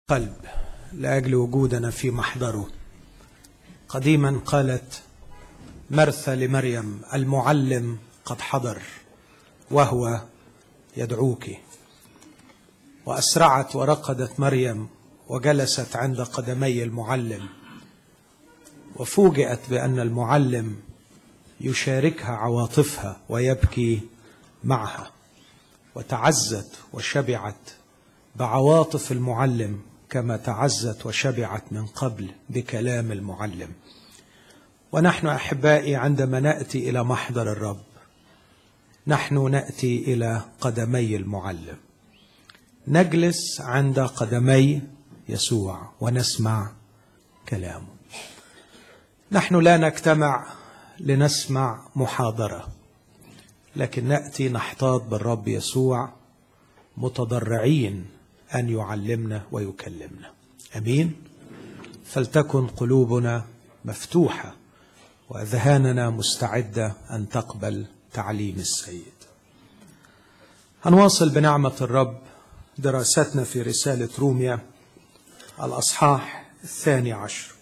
قلب لاجل وجودنا في محضره قديما قالت مرثى لمريم المعلم قد حضر وهو يدعوك واسرعت ورقدت مريم وجلست عند قدمي المعلم وفوجئت بان المعلم يشاركها عواطفها ويبكي معها وتعزت وشبعت بعواطف المعلم كما تعزت وشبعت من قبل بكلام المعلم ونحن احبائي عندما ناتي الى محضر الرب نحن ناتي الى قدمي المعلم نجلس عند قدمي يسوع ونسمع كلامه نحن لا نجتمع لنسمع محاضره لكن ناتي نحتاط بالرب يسوع متضرعين ان يعلمنا ويكلمنا امين فلتكن قلوبنا مفتوحه واذهاننا مستعده ان تقبل تعليم السيد هنواصل بنعمه الرب دراستنا في رساله روميا الاصحاح الثاني عشر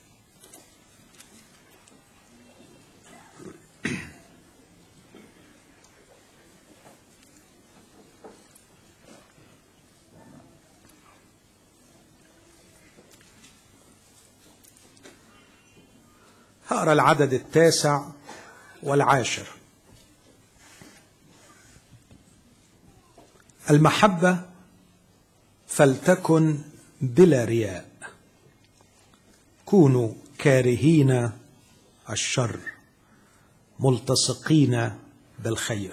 هقرا العدد التاسع والعاشر المحبه فلتكن بلا رياء كونوا كارهين الشر ملتصقين بالخير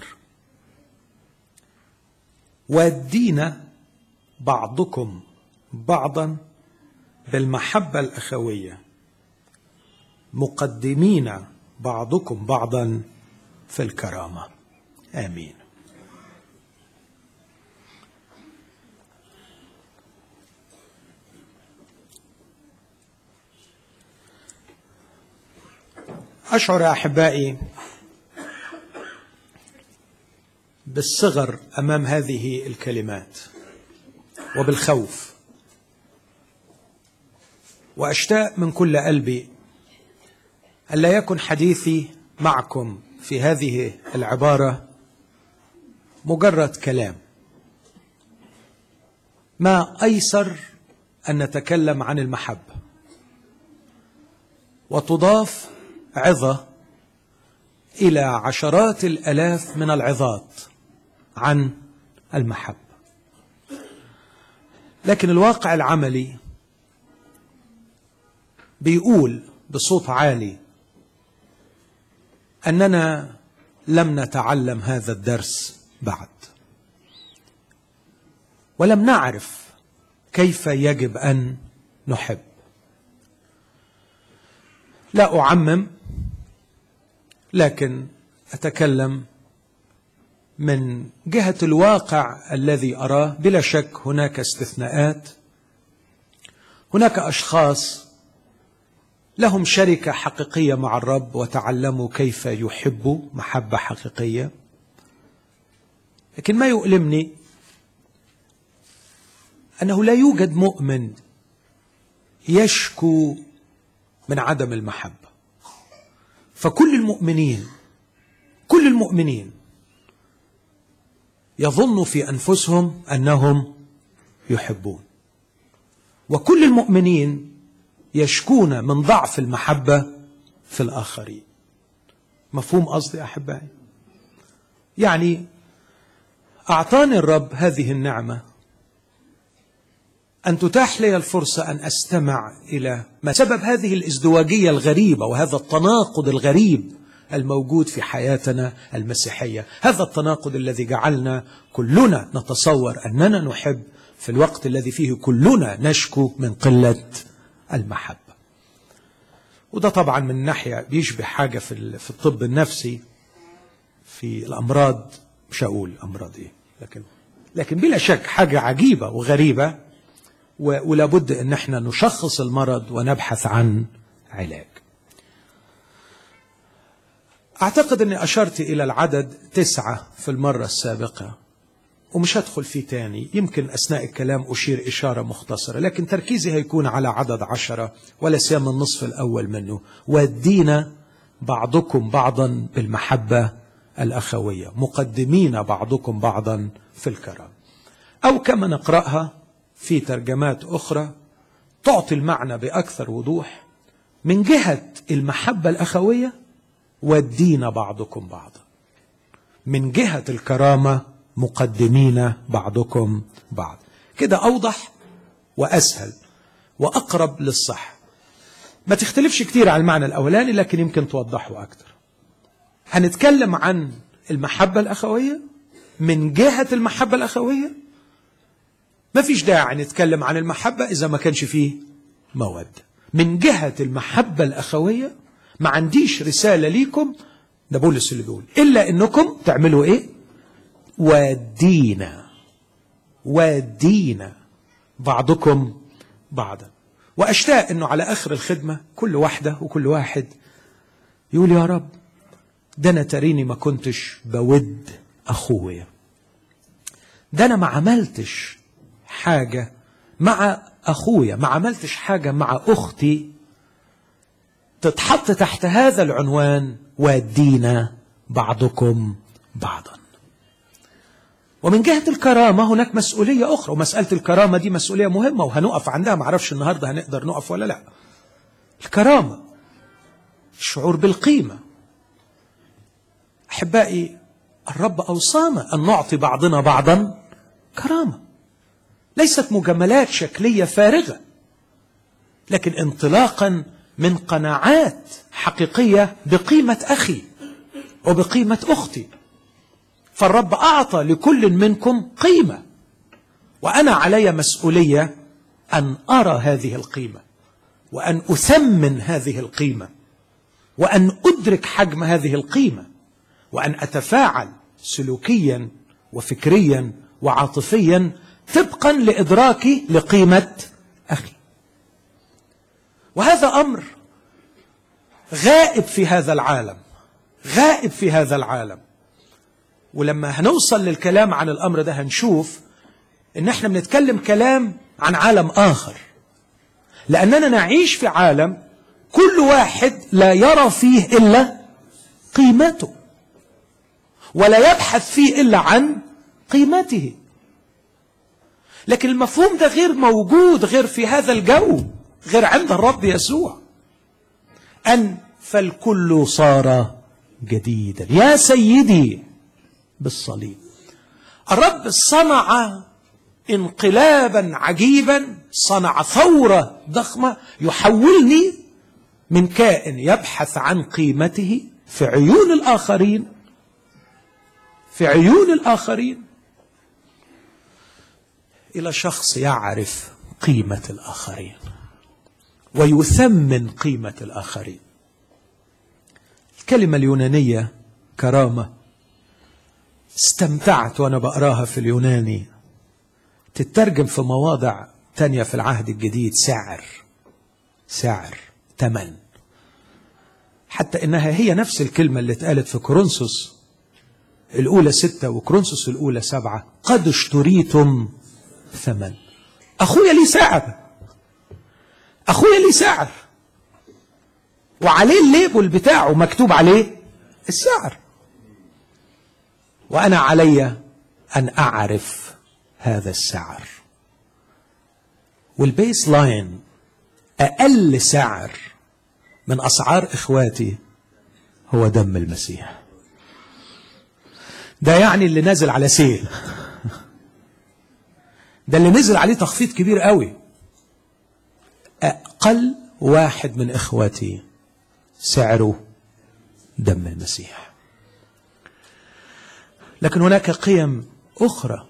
وادين بعضكم بعضا بالمحبه الاخويه مقدمين بعضكم بعضا في الكرامه امين اشعر يا احبائي بالصغر امام هذه الكلمات وبالخوف واشتاق من كل قلبي الا يكن حديثي معكم في هذه العباره مجرد كلام ما ايسر ان نتكلم عن المحبه وتضاف عظه الى عشرات الالاف من العظات عن المحبه لكن الواقع العملي بيقول بصوت عالي اننا لم نتعلم هذا الدرس بعد ولم نعرف كيف يجب ان نحب لا اعمم لكن اتكلم من جهه الواقع الذي اراه بلا شك هناك استثناءات هناك اشخاص لهم شركه حقيقيه مع الرب وتعلموا كيف يحبوا محبه حقيقيه لكن ما يؤلمني انه لا يوجد مؤمن يشكو من عدم المحبه فكل المؤمنين كل المؤمنين يظنوا في انفسهم انهم يحبون وكل المؤمنين يشكون من ضعف المحبه في الاخرين مفهوم قصدي احبائي يعني اعطاني الرب هذه النعمه ان تتاح لي الفرصه ان استمع الى ما سبب هذه الازدواجيه الغريبه وهذا التناقض الغريب الموجود في حياتنا المسيحيه هذا التناقض الذي جعلنا كلنا نتصور اننا نحب في الوقت الذي فيه كلنا نشكو من قله المحبه وده طبعا من ناحيه بيشبه حاجه في في الطب النفسي في الامراض مش هقول امراض ايه لكن لكن بلا شك حاجه عجيبه وغريبه ولا بد ان احنا نشخص المرض ونبحث عن علاج اعتقد اني اشرت الى العدد تسعه في المره السابقه ومش هدخل فيه تاني يمكن أثناء الكلام أشير إشارة مختصرة لكن تركيزي هيكون على عدد عشرة ولا سيما النصف الأول منه ودينا بعضكم بعضا بالمحبة الأخوية مقدمين بعضكم بعضا في الكرم أو كما نقرأها في ترجمات أخرى تعطي المعنى بأكثر وضوح من جهة المحبة الأخوية ودينا بعضكم بعضا من جهة الكرامة مقدمين بعضكم بعض كده أوضح وأسهل وأقرب للصح ما تختلفش كتير عن المعنى الأولاني لكن يمكن توضحه أكتر هنتكلم عن المحبة الأخوية من جهة المحبة الأخوية ما فيش داعي نتكلم عن المحبة إذا ما كانش فيه مودة من جهة المحبة الأخوية ما عنديش رسالة ليكم ده بولس اللي بيقول إلا إنكم تعملوا إيه ودينا ودينا بعضكم بعضا وأشتاق إنه على آخر الخدمة كل واحدة وكل واحد يقول يا رب ده أنا تريني ما كنتش بود أخويا ده أنا ما عملتش حاجة مع أخويا ما عملتش حاجة مع أختي تتحط تحت هذا العنوان ودينا بعضكم بعضا ومن جهة الكرامة هناك مسؤولية أخرى ومسألة الكرامة دي مسؤولية مهمة وهنقف عندها معرفش النهاردة هنقدر نقف ولا لا الكرامة الشعور بالقيمة أحبائي الرب أوصانا أن نعطي بعضنا بعضا كرامة ليست مجاملات شكلية فارغة لكن انطلاقا من قناعات حقيقية بقيمة أخي وبقيمة أختي فالرب أعطى لكل منكم قيمة وأنا علي مسؤولية أن أرى هذه القيمة وأن أثمن هذه القيمة وأن أدرك حجم هذه القيمة وأن أتفاعل سلوكيا وفكريا وعاطفيا طبقا لإدراكي لقيمة أخي وهذا أمر غائب في هذا العالم غائب في هذا العالم ولما هنوصل للكلام عن الأمر ده هنشوف إن احنا بنتكلم كلام عن عالم آخر لأننا نعيش في عالم كل واحد لا يرى فيه إلا قيمته ولا يبحث فيه إلا عن قيمته لكن المفهوم ده غير موجود غير في هذا الجو غير عند الرب يسوع أن فالكل صار جديدا يا سيدي بالصليب الرب صنع انقلابا عجيبا صنع ثورة ضخمة يحولني من كائن يبحث عن قيمته في عيون الآخرين في عيون الآخرين إلى شخص يعرف قيمة الآخرين ويثمن قيمة الآخرين الكلمة اليونانية كرامة استمتعت وأنا بقراها في اليوناني تترجم في مواضع تانية في العهد الجديد سعر سعر تمن حتى إنها هي نفس الكلمة اللي اتقالت في كورنثوس الأولى ستة وكورنثوس الأولى سبعة قد اشتريتم ثمن أخويا لي سعر أخويا لي سعر وعليه الليبل بتاعه مكتوب عليه السعر وأنا علي أن أعرف هذا السعر والبيس لاين أقل سعر من أسعار إخواتي هو دم المسيح ده يعني اللي نازل على سيل ده اللي نزل عليه تخفيض كبير قوي أقل واحد من إخواتي سعره دم المسيح لكن هناك قيم أخرى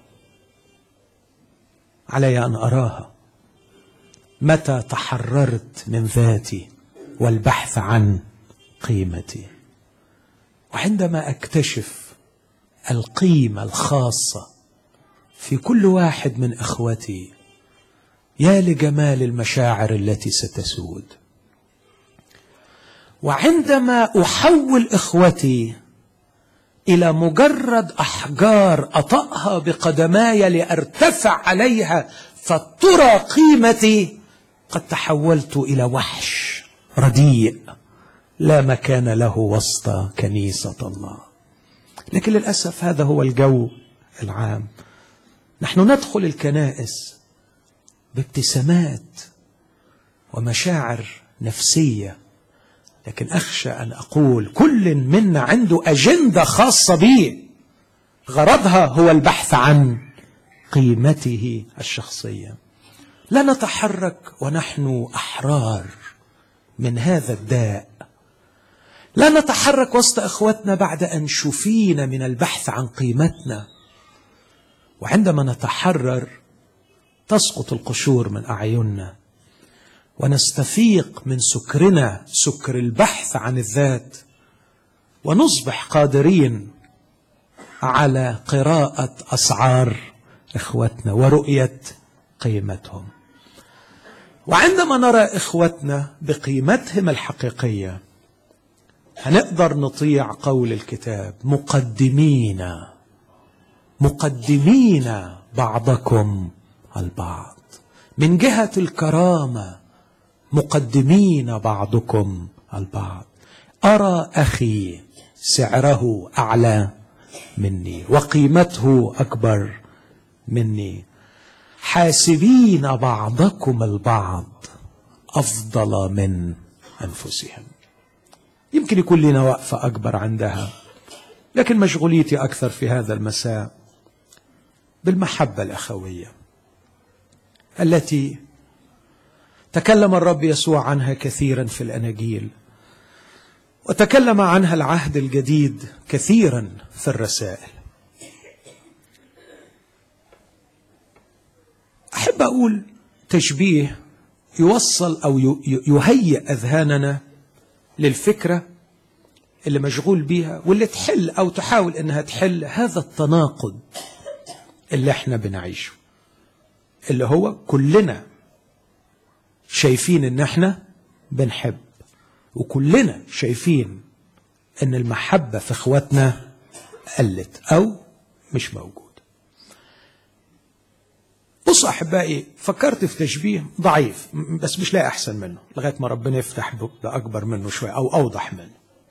علي أن أراها متى تحررت من ذاتي والبحث عن قيمتي وعندما أكتشف القيمة الخاصة في كل واحد من إخوتي يا لجمال المشاعر التي ستسود وعندما أحول إخوتي الى مجرد احجار اطاها بقدماي لارتفع عليها فترى قيمتي قد تحولت الى وحش رديء لا مكان له وسط كنيسه الله لكن للاسف هذا هو الجو العام نحن ندخل الكنائس بابتسامات ومشاعر نفسيه لكن اخشى ان اقول كل منا عنده اجنده خاصه به غرضها هو البحث عن قيمته الشخصيه لا نتحرك ونحن احرار من هذا الداء لا نتحرك وسط اخوتنا بعد ان شفينا من البحث عن قيمتنا وعندما نتحرر تسقط القشور من اعيننا ونستفيق من سكرنا سكر البحث عن الذات ونصبح قادرين على قراءه اسعار اخوتنا ورؤيه قيمتهم وعندما نرى اخوتنا بقيمتهم الحقيقيه هنقدر نطيع قول الكتاب مقدمين مقدمين بعضكم البعض من جهه الكرامه مقدمين بعضكم البعض ارى اخي سعره اعلى مني وقيمته اكبر مني حاسبين بعضكم البعض افضل من انفسهم يمكن يكون لنا وقفه اكبر عندها لكن مشغوليتي اكثر في هذا المساء بالمحبه الاخويه التي تكلم الرب يسوع عنها كثيرا في الاناجيل وتكلم عنها العهد الجديد كثيرا في الرسائل احب اقول تشبيه يوصل او يهيئ اذهاننا للفكره اللي مشغول بيها واللي تحل او تحاول انها تحل هذا التناقض اللي احنا بنعيشه اللي هو كلنا شايفين ان احنا بنحب وكلنا شايفين ان المحبة في اخواتنا قلت او مش موجود بص احبائي فكرت في تشبيه ضعيف بس مش لاقي احسن منه لغايه ما ربنا يفتح ده اكبر منه شويه او اوضح منه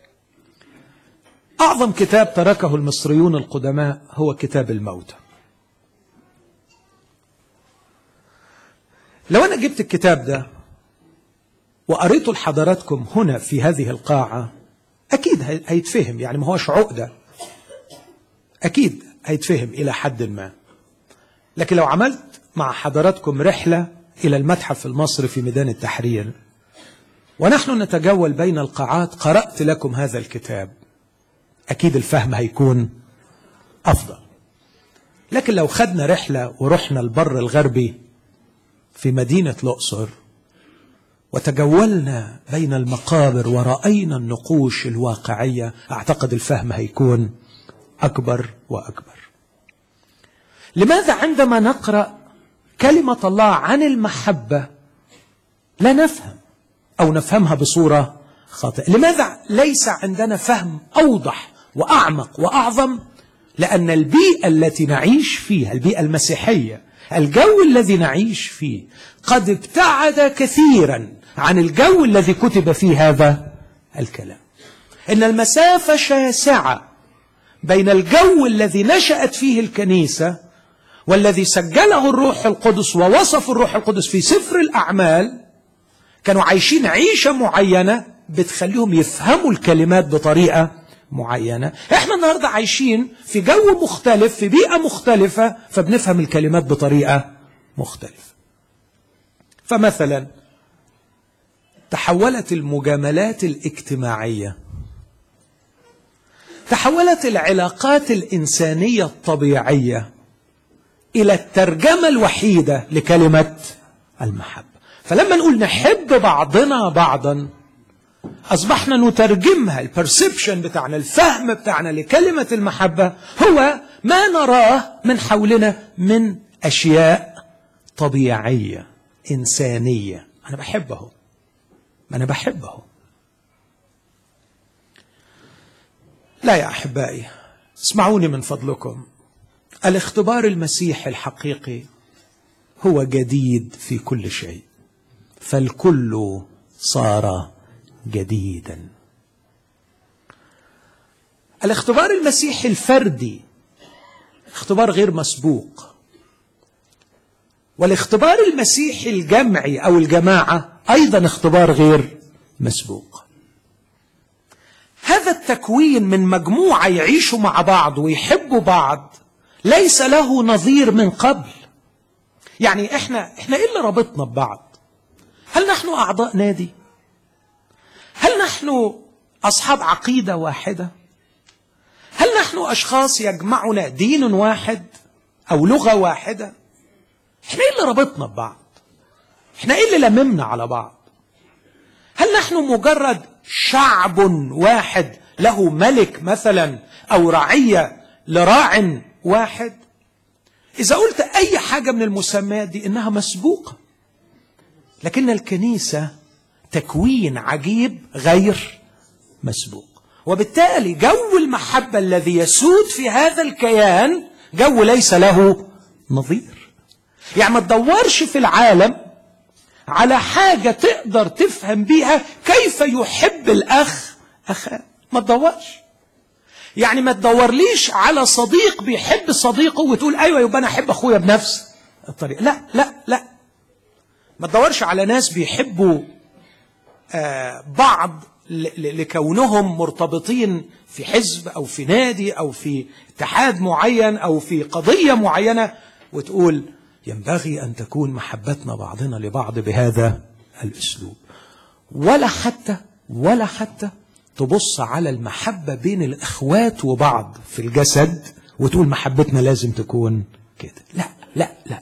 اعظم كتاب تركه المصريون القدماء هو كتاب الموتى لو انا جبت الكتاب ده وقريته لحضراتكم هنا في هذه القاعه اكيد هيتفهم يعني ما هوش عقده اكيد هيتفهم الى حد ما لكن لو عملت مع حضراتكم رحله الى المتحف المصري في ميدان التحرير ونحن نتجول بين القاعات قرات لكم هذا الكتاب اكيد الفهم هيكون افضل لكن لو خدنا رحله ورحنا البر الغربي في مدينه الاقصر وتجولنا بين المقابر ورأينا النقوش الواقعية أعتقد الفهم هيكون أكبر وأكبر لماذا عندما نقرأ كلمة الله عن المحبة لا نفهم أو نفهمها بصورة خاطئة لماذا ليس عندنا فهم أوضح وأعمق وأعظم لأن البيئة التي نعيش فيها البيئة المسيحية الجو الذي نعيش فيه قد ابتعد كثيرا عن الجو الذي كتب فيه هذا الكلام ان المسافه شاسعه بين الجو الذي نشات فيه الكنيسه والذي سجله الروح القدس ووصف الروح القدس في سفر الاعمال كانوا عايشين عيشه معينه بتخليهم يفهموا الكلمات بطريقه معينه احنا النهارده عايشين في جو مختلف في بيئه مختلفه فبنفهم الكلمات بطريقه مختلفه فمثلا تحولت المجاملات الاجتماعيه تحولت العلاقات الانسانيه الطبيعيه الى الترجمه الوحيده لكلمه المحبه فلما نقول نحب بعضنا بعضا اصبحنا نترجمها البرسبشن بتاعنا الفهم بتاعنا لكلمه المحبه هو ما نراه من حولنا من اشياء طبيعيه انسانيه انا بحبه ما أنا بحبه لا يا أحبائي اسمعوني من فضلكم الاختبار المسيحي الحقيقي هو جديد في كل شيء فالكل صار جديدا الاختبار المسيحي الفردي اختبار غير مسبوق والاختبار المسيحي الجمعي او الجماعه ايضا اختبار غير مسبوق هذا التكوين من مجموعه يعيشوا مع بعض ويحبوا بعض ليس له نظير من قبل يعني احنا احنا ايه اللي رابطنا ببعض هل نحن اعضاء نادي هل نحن اصحاب عقيده واحده هل نحن اشخاص يجمعنا دين واحد او لغه واحده احنا ايه اللي رابطنا ببعض احنا ايه اللي لممنا على بعض هل نحن مجرد شعب واحد له ملك مثلا او رعيه لراع واحد اذا قلت اي حاجه من المسميات دي انها مسبوقه لكن الكنيسه تكوين عجيب غير مسبوق وبالتالي جو المحبه الذي يسود في هذا الكيان جو ليس له نظير يعني ما تدورش في العالم على حاجه تقدر تفهم بيها كيف يحب الاخ اخاه ما تدورش يعني ما تدورليش على صديق بيحب صديقه وتقول ايوه يبقى انا احب اخويا بنفس الطريقه لا لا لا ما تدورش على ناس بيحبوا آه بعض لكونهم مرتبطين في حزب او في نادي او في اتحاد معين او في قضيه معينه وتقول ينبغي ان تكون محبتنا بعضنا لبعض بهذا الاسلوب ولا حتى ولا حتى تبص على المحبه بين الاخوات وبعض في الجسد وتقول محبتنا لازم تكون كده لا لا لا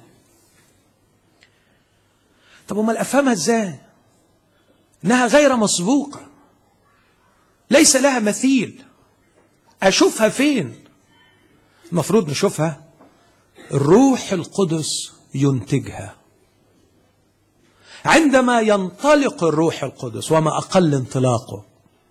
طب امال افهمها ازاي انها غير مسبوقه ليس لها مثيل اشوفها فين المفروض نشوفها الروح القدس ينتجها عندما ينطلق الروح القدس وما اقل انطلاقه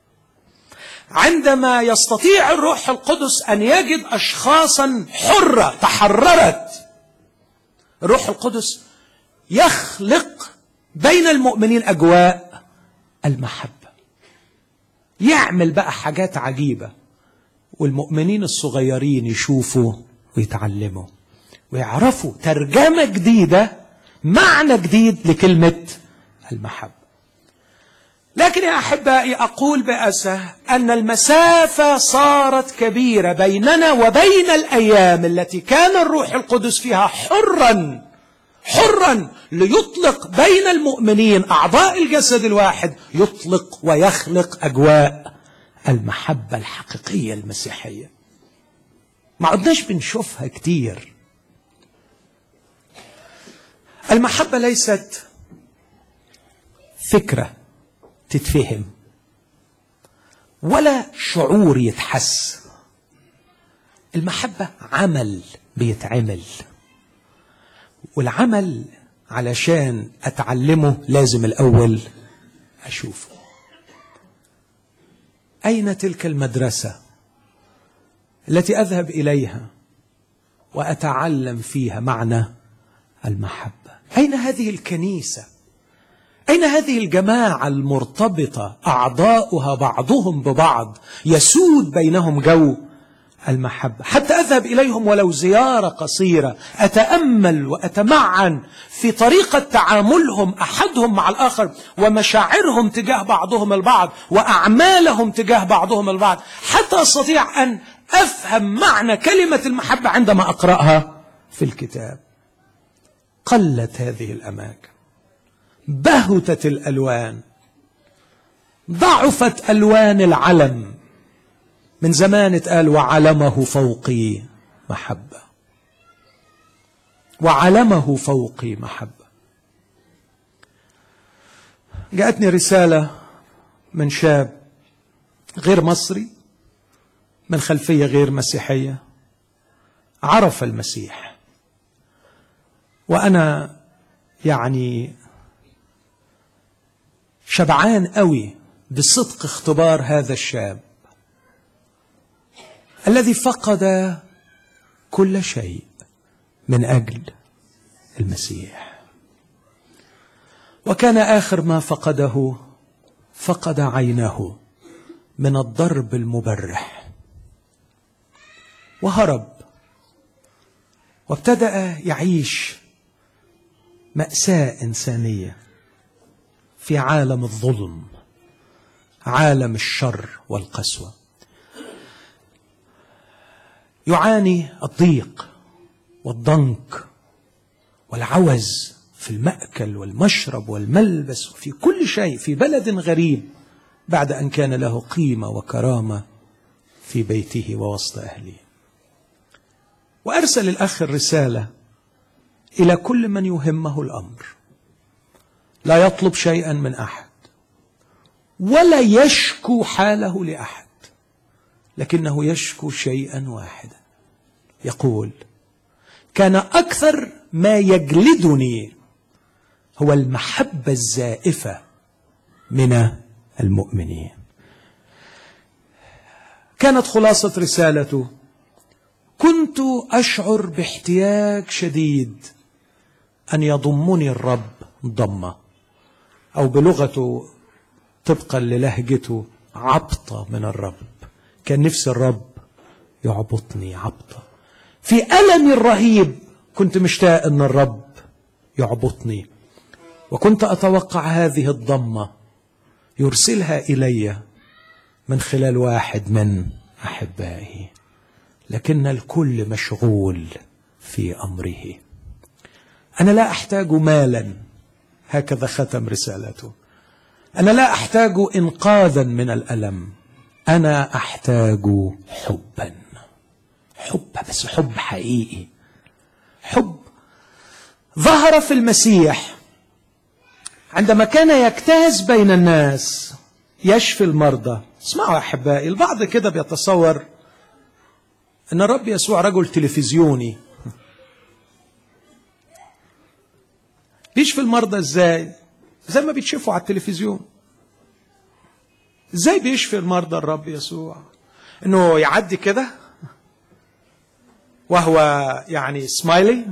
عندما يستطيع الروح القدس ان يجد اشخاصا حره تحررت الروح القدس يخلق بين المؤمنين اجواء المحبه يعمل بقى حاجات عجيبه والمؤمنين الصغيرين يشوفوا ويتعلموا ويعرفوا ترجمه جديده معنى جديد لكلمه المحبه لكن يا احبائي اقول باسى ان المسافه صارت كبيره بيننا وبين الايام التي كان الروح القدس فيها حرا حرا ليطلق بين المؤمنين اعضاء الجسد الواحد يطلق ويخلق اجواء المحبه الحقيقيه المسيحيه ما عدناش بنشوفها كتير المحبه ليست فكره تتفهم ولا شعور يتحس المحبه عمل بيتعمل والعمل علشان اتعلمه لازم الاول اشوفه اين تلك المدرسه التي اذهب اليها واتعلم فيها معنى المحبه اين هذه الكنيسه اين هذه الجماعه المرتبطه اعضاؤها بعضهم ببعض يسود بينهم جو المحبه حتى اذهب اليهم ولو زياره قصيره اتامل واتمعن في طريقه تعاملهم احدهم مع الاخر ومشاعرهم تجاه بعضهم البعض واعمالهم تجاه بعضهم البعض حتى استطيع ان افهم معنى كلمه المحبه عندما اقراها في الكتاب قلت هذه الاماكن بهتت الالوان ضعفت الوان العلم من زمان اتقال وعلمه فوقي محبه وعلمه فوقي محبه جاءتني رساله من شاب غير مصري من خلفيه غير مسيحيه عرف المسيح وانا يعني شبعان قوي بصدق اختبار هذا الشاب الذي فقد كل شيء من اجل المسيح وكان اخر ما فقده فقد عينه من الضرب المبرح وهرب وابتدا يعيش ماساه انسانيه في عالم الظلم عالم الشر والقسوه يعاني الضيق والضنك والعوز في الماكل والمشرب والملبس وفي كل شيء في بلد غريب بعد ان كان له قيمه وكرامه في بيته ووسط اهله وارسل الاخ الرساله الى كل من يهمه الامر لا يطلب شيئا من احد ولا يشكو حاله لاحد لكنه يشكو شيئا واحدا يقول كان اكثر ما يجلدني هو المحبه الزائفه من المؤمنين كانت خلاصه رسالته كنت اشعر باحتياج شديد ان يضمني الرب ضمه او بلغته طبقا للهجته عبطه من الرب كان نفس الرب يعبطني عبطه في المي الرهيب كنت مشتاق ان الرب يعبطني وكنت اتوقع هذه الضمه يرسلها الي من خلال واحد من احبائه لكن الكل مشغول في امره انا لا احتاج مالا هكذا ختم رسالته انا لا احتاج انقاذا من الالم انا احتاج حبا حب بس حب حقيقي حب ظهر في المسيح عندما كان يجتاز بين الناس يشفي المرضى اسمعوا يا احبائي البعض كده بيتصور ان الرب يسوع رجل تلفزيوني بيشفي المرضى ازاي زي ما بيتشفوا على التلفزيون ازاي بيشفي المرضى الرب يسوع انه يعدي كده وهو يعني سمايلي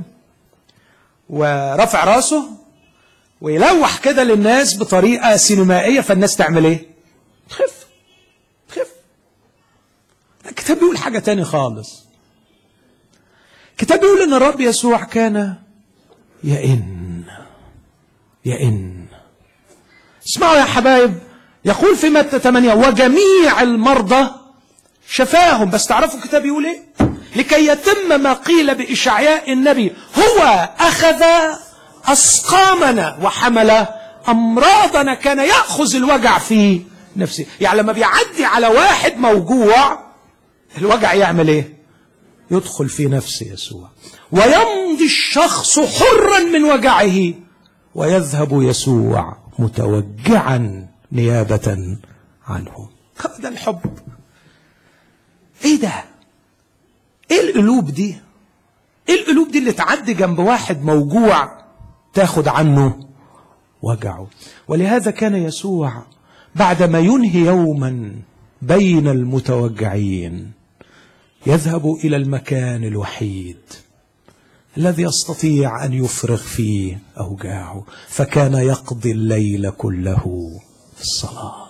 ورفع راسه ويلوح كده للناس بطريقه سينمائيه فالناس تعمل ايه؟ تخف تخف الكتاب بيقول حاجه تاني خالص الكتاب بيقول ان الرب يسوع كان يئن يئن اسمعوا يا حبايب يقول في متى 8 وجميع المرضى شفاهم بس تعرفوا الكتاب يقول ايه لكي يتم ما قيل بإشعياء النبي هو أخذ أسقامنا وحمل أمراضنا كان يأخذ الوجع في نفسه يعني لما بيعدي على واحد موجوع الوجع يعمل ايه يدخل في نفس يسوع ويمضي الشخص حرا من وجعه ويذهب يسوع متوجعا نيابة عنه هذا الحب ايه ده ايه القلوب دي ايه القلوب دي اللي تعدي جنب واحد موجوع تاخد عنه وجعه ولهذا كان يسوع بعدما ينهي يوما بين المتوجعين يذهب الى المكان الوحيد الذي يستطيع ان يفرغ فيه اوجاعه فكان يقضي الليل كله في الصلاه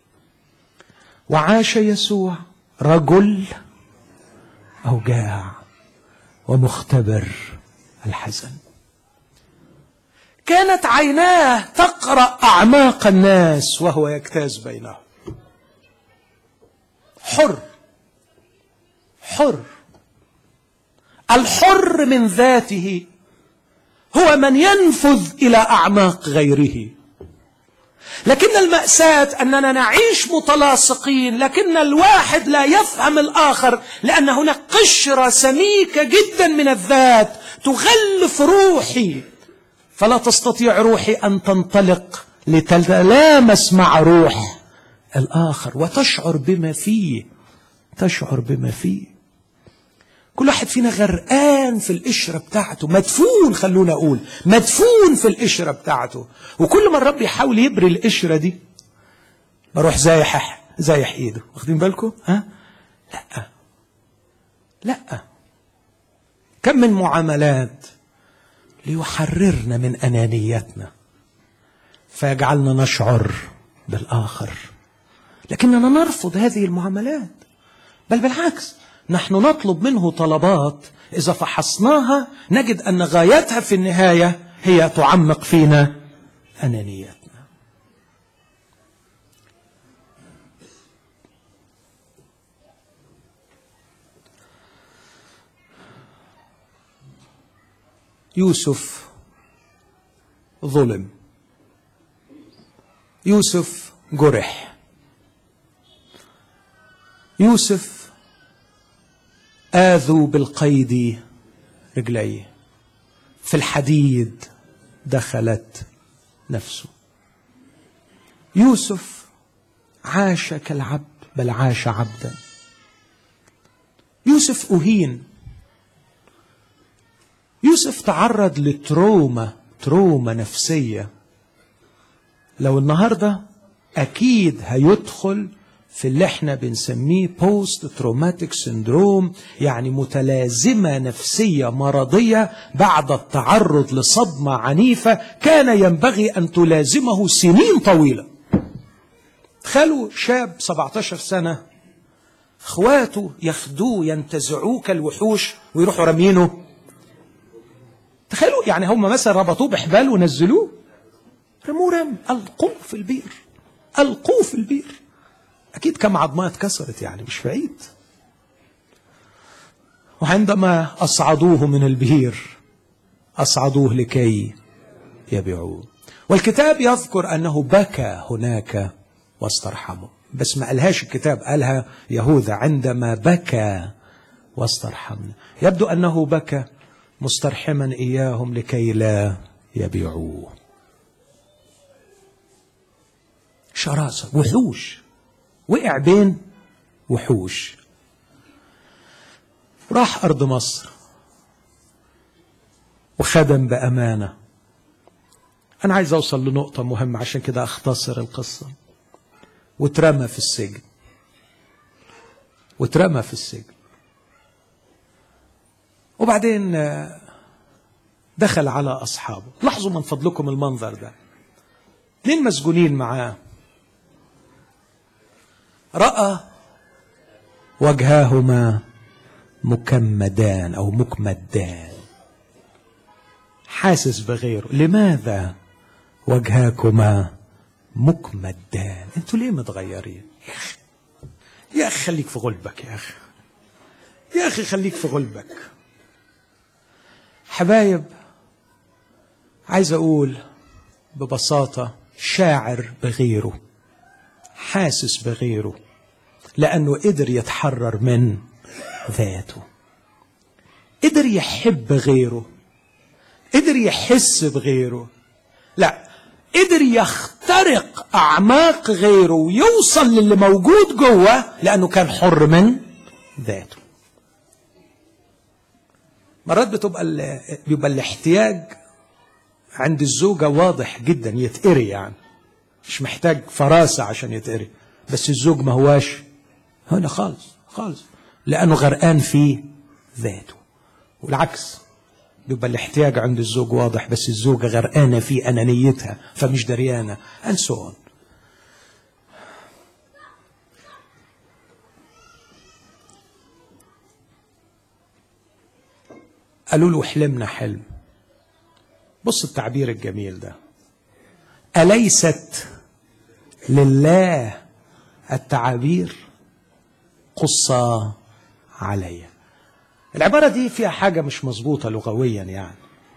وعاش يسوع رجل اوجاع ومختبر الحزن كانت عيناه تقرا اعماق الناس وهو يجتاز بينهم حر حر الحر من ذاته هو من ينفذ الى اعماق غيره لكن المأساة أننا نعيش متلاصقين لكن الواحد لا يفهم الآخر لأن هناك قشرة سميكة جدا من الذات تغلف روحي فلا تستطيع روحي أن تنطلق لتتلامس مع روح الآخر وتشعر بما فيه تشعر بما فيه كل واحد فينا غرقان في القشرة بتاعته مدفون خلونا أقول مدفون في القشرة بتاعته وكل ما الرب يحاول يبري القشرة دي بروح زايح زايح ايده واخدين بالكم ها لا لا كم من معاملات ليحررنا من انانيتنا فيجعلنا نشعر بالاخر لكننا نرفض هذه المعاملات بل بالعكس نحن نطلب منه طلبات اذا فحصناها نجد ان غايتها في النهايه هي تعمق فينا انانيتنا يوسف ظلم يوسف جرح يوسف آذوا بالقيد رجليه في الحديد دخلت نفسه يوسف عاش كالعبد بل عاش عبدا يوسف أهين يوسف تعرض لتروما تروما نفسية لو النهاردة أكيد هيدخل في اللي احنا بنسميه بوست تروماتيك سندروم يعني متلازمة نفسية مرضية بعد التعرض لصدمة عنيفة كان ينبغي أن تلازمه سنين طويلة تخيلوا شاب 17 سنة اخواته ياخدوه ينتزعوه كالوحوش ويروحوا رامينه تخيلوا يعني هم مثلا ربطوه بحبال ونزلوه رموه رم القوه في البير القوه في البير اكيد كم عظمه اتكسرت يعني مش بعيد وعندما اصعدوه من البير اصعدوه لكي يبيعوه والكتاب يذكر انه بكى هناك واسترحمه بس ما قالهاش الكتاب قالها يهوذا عندما بكى واسترحمنا يبدو انه بكى مسترحما اياهم لكي لا يبيعوه شراسه وحوش وقع بين وحوش راح ارض مصر وخدم بامانه انا عايز اوصل لنقطه مهمه عشان كده اختصر القصه واترمى في السجن واترمى في السجن وبعدين دخل على أصحابه لاحظوا من فضلكم المنظر ده اثنين مسجونين معاه رأى وجهاهما مكمدان أو مكمدان حاسس بغيره لماذا وجهاكما مكمدان انتوا ليه متغيرين يا أخي يا أخي خليك في غلبك يا أخي يا أخي خليك في غلبك حبايب عايز اقول ببساطه شاعر بغيره حاسس بغيره لانه قدر يتحرر من ذاته قدر يحب غيره قدر يحس بغيره لا قدر يخترق اعماق غيره ويوصل للي موجود جوه لانه كان حر من ذاته مرات بتبقى بيبقى الاحتياج عند الزوجة واضح جدا يتقري يعني مش محتاج فراسة عشان يتقري بس الزوج ما هواش هنا خالص خالص لأنه غرقان في ذاته والعكس بيبقى الاحتياج عند الزوج واضح بس الزوجة غرقانة في أنانيتها فمش دريانة and so on قالوا له حلمنا حلم بص التعبير الجميل ده أليست لله التعابير قصة علي العبارة دي فيها حاجة مش مظبوطة لغويا يعني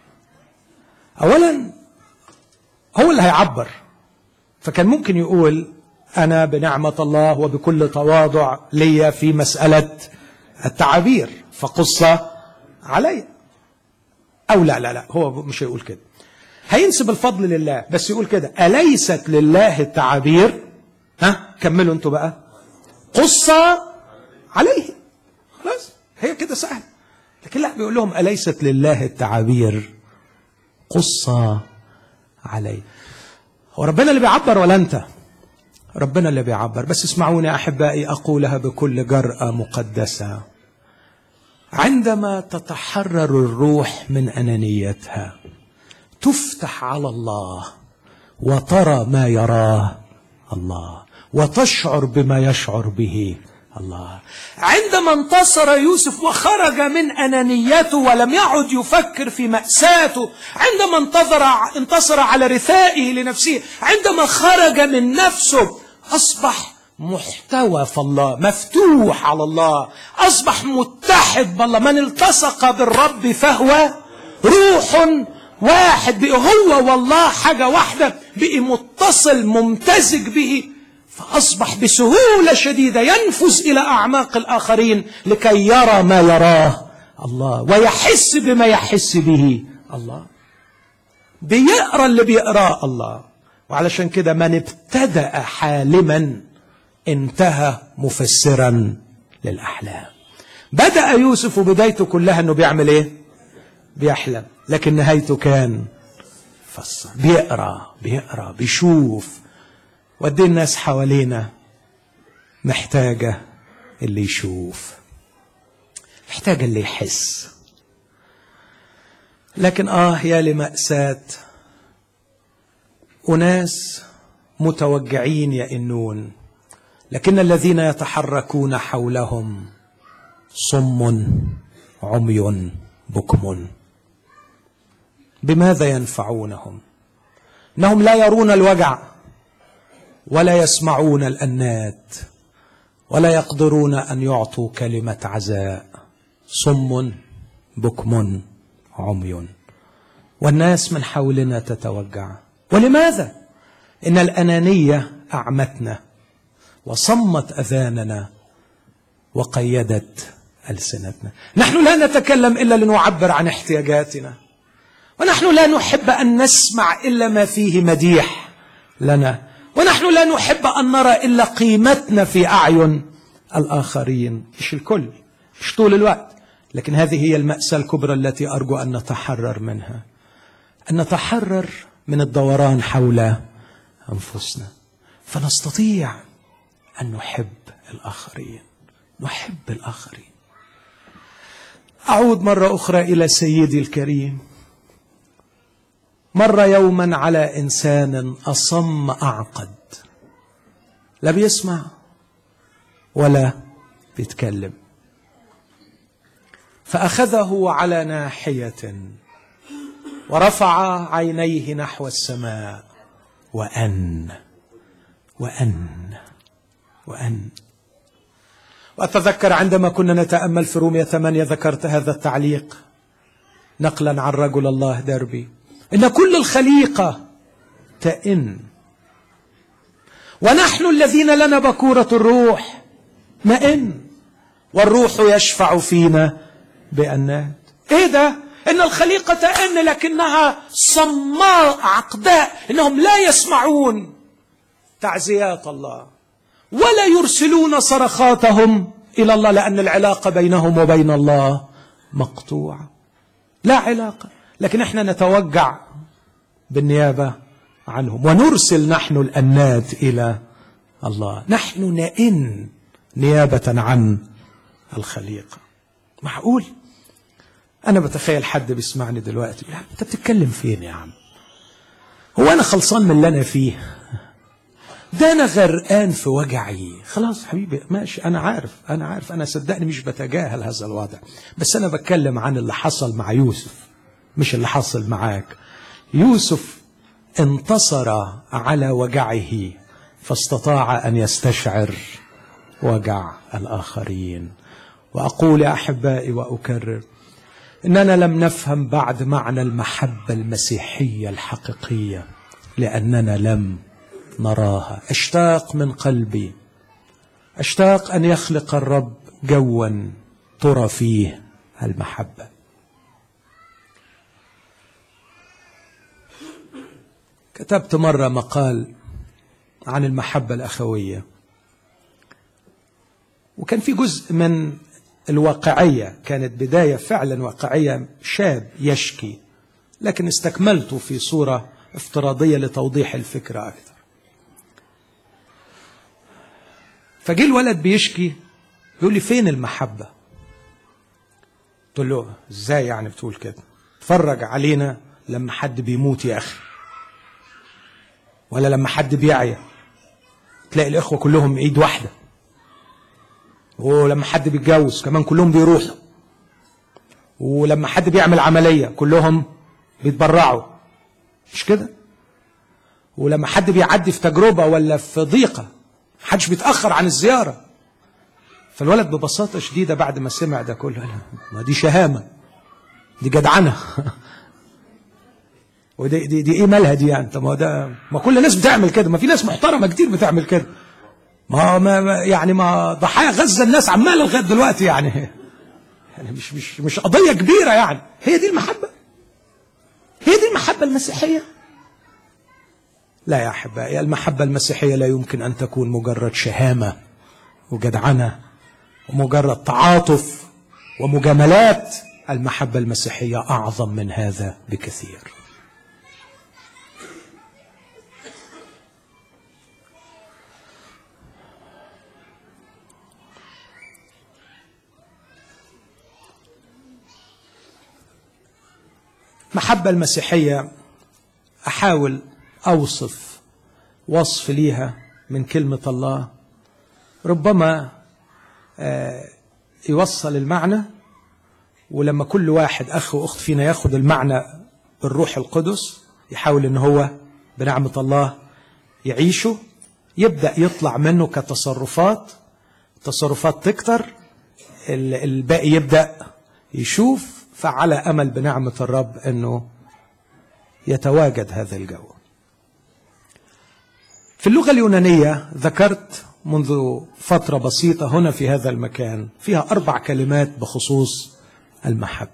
أولا هو اللي هيعبر فكان ممكن يقول أنا بنعمة الله وبكل تواضع لي في مسألة التعابير فقصة علي أو لا لا لا هو مش هيقول كده هينسب الفضل لله بس يقول كده أليست لله التعابير ها كملوا انتوا بقى قصة عليه خلاص هي كده سهل لكن لا بيقول لهم أليست لله التعابير قصة عليه هو ربنا اللي بيعبر ولا أنت ربنا اللي بيعبر بس اسمعوني أحبائي أقولها بكل جرأة مقدسة عندما تتحرر الروح من انانيتها تفتح على الله وترى ما يراه الله وتشعر بما يشعر به الله عندما انتصر يوسف وخرج من انانيته ولم يعد يفكر في ماساته عندما انتظر انتصر على رثائه لنفسه عندما خرج من نفسه اصبح محتوى في الله مفتوح على الله اصبح متحد بالله من التصق بالرب فهو روح واحد بقى هو والله حاجه واحده بقي متصل ممتزج به فأصبح بسهولة شديدة ينفذ إلى أعماق الآخرين لكي يرى ما يراه الله ويحس بما يحس به الله بيقرا اللي بيقراه الله وعلشان كده من ابتدأ حالما انتهى مفسرا للأحلام بدأ يوسف بدايته كلها انه بيعمل ايه بيحلم لكن نهايته كان فسر بيقرا بيقرا بيشوف وقد الناس حوالينا محتاجة اللي يشوف محتاجة اللي يحس لكن آه يا لمأساة أناس متوجعين يئنون لكن الذين يتحركون حولهم صم عمي بكم بماذا ينفعونهم انهم لا يرون الوجع ولا يسمعون الانات ولا يقدرون ان يعطوا كلمه عزاء صم بكم عمي والناس من حولنا تتوجع ولماذا ان الانانيه اعمتنا وصمت اذاننا وقيدت السنتنا نحن لا نتكلم الا لنعبر عن احتياجاتنا ونحن لا نحب ان نسمع الا ما فيه مديح لنا ونحن لا نحب ان نرى الا قيمتنا في اعين الاخرين مش الكل مش طول الوقت لكن هذه هي الماساه الكبرى التي ارجو ان نتحرر منها ان نتحرر من الدوران حول انفسنا فنستطيع ان نحب الاخرين نحب الاخرين اعود مره اخرى الى سيدي الكريم مر يوما على انسان اصم اعقد لا بيسمع ولا بيتكلم فاخذه على ناحيه ورفع عينيه نحو السماء وان وان وان واتذكر عندما كنا نتامل في رومية ثمانية ذكرت هذا التعليق نقلا عن رجل الله دربي ان كل الخليقه تئن ونحن الذين لنا بكوره الروح نئن والروح يشفع فينا بانات ايه ده ان الخليقه تئن لكنها صماء عقداء انهم لا يسمعون تعزيات الله ولا يرسلون صرخاتهم الى الله لان العلاقه بينهم وبين الله مقطوعه لا علاقه لكن احنا نتوجع بالنيابه عنهم ونرسل نحن الانات الى الله نحن نئن نيابه عن الخليقه معقول انا بتخيل حد بيسمعني دلوقتي يا عم انت بتتكلم فين يا عم هو انا خلصان من اللي انا فيه ده انا غرقان في وجعي خلاص حبيبي ماشي انا عارف انا عارف انا صدقني مش بتجاهل هذا الوضع بس انا بتكلم عن اللي حصل مع يوسف مش اللي حصل معاك يوسف انتصر على وجعه فاستطاع ان يستشعر وجع الاخرين واقول يا احبائي واكرر اننا لم نفهم بعد معنى المحبه المسيحيه الحقيقيه لاننا لم نراها اشتاق من قلبي اشتاق ان يخلق الرب جوا ترى فيه المحبه كتبت مره مقال عن المحبه الاخويه وكان في جزء من الواقعيه كانت بدايه فعلا واقعيه شاب يشكي لكن استكملته في صوره افتراضيه لتوضيح الفكره اكثر فجه الولد بيشكي يقول لي فين المحبة تقول له ازاي يعني بتقول كده اتفرج علينا لما حد بيموت يا اخي ولا لما حد بيعيا تلاقي الاخوه كلهم ايد واحده ولما حد بيتجوز كمان كلهم بيروحوا ولما حد بيعمل عمليه كلهم بيتبرعوا مش كده ولما حد بيعدي في تجربه ولا في ضيقه محدش بيتاخر عن الزياره فالولد ببساطه شديده بعد ما سمع ده كله قال ما دي شهامه دي جدعنه ودي دي, دي ايه مالها دي يعني طب ما ده ما كل الناس بتعمل كده ما في ناس محترمه كتير بتعمل كده ما, ما ما- يعني ما ضحايا غزه الناس عماله لغايه دلوقتي يعني يعني مش مش مش قضيه كبيره يعني هي دي المحبه هي دي المحبه المسيحيه لا يا احبائي المحبه المسيحيه لا يمكن ان تكون مجرد شهامه وجدعنه ومجرد تعاطف ومجاملات المحبه المسيحيه اعظم من هذا بكثير المحبه المسيحيه احاول اوصف وصف ليها من كلمه الله ربما آه، يوصل المعنى ولما كل واحد اخ واخت فينا ياخد المعنى بالروح القدس يحاول ان هو بنعمه الله يعيشه يبدا يطلع منه كتصرفات تصرفات تكتر ال- الباقي يبدا يشوف فعلى امل بنعمه الرب انه يتواجد هذا الجو في اللغه اليونانيه ذكرت منذ فتره بسيطه هنا في هذا المكان فيها اربع كلمات بخصوص المحبه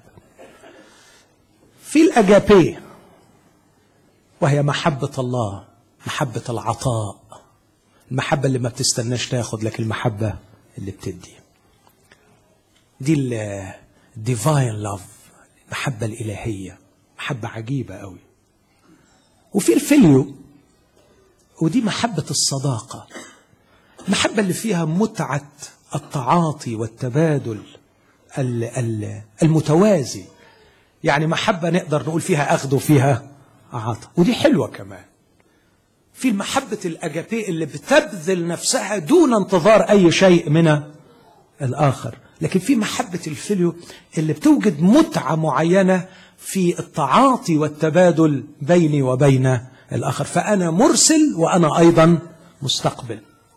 في الاجابي وهي محبه الله محبه العطاء المحبه اللي ما بتستناش تاخد لكن المحبه اللي بتدي دي الديفاين لاف المحبه الالهيه محبه عجيبه قوي وفي الفيليو ودي محبه الصداقه المحبه اللي فيها متعه التعاطي والتبادل ال- ال- المتوازي يعني محبه نقدر نقول فيها اخذ وفيها عطاء ودي حلوه كمان في محبة الأجابي اللي بتبذل نفسها دون انتظار أي شيء من الآخر لكن في محبة الفيليو اللي بتوجد متعة معينة في التعاطي والتبادل بيني وبين الآخر فأنا مرسل وأنا أيضا مستقبل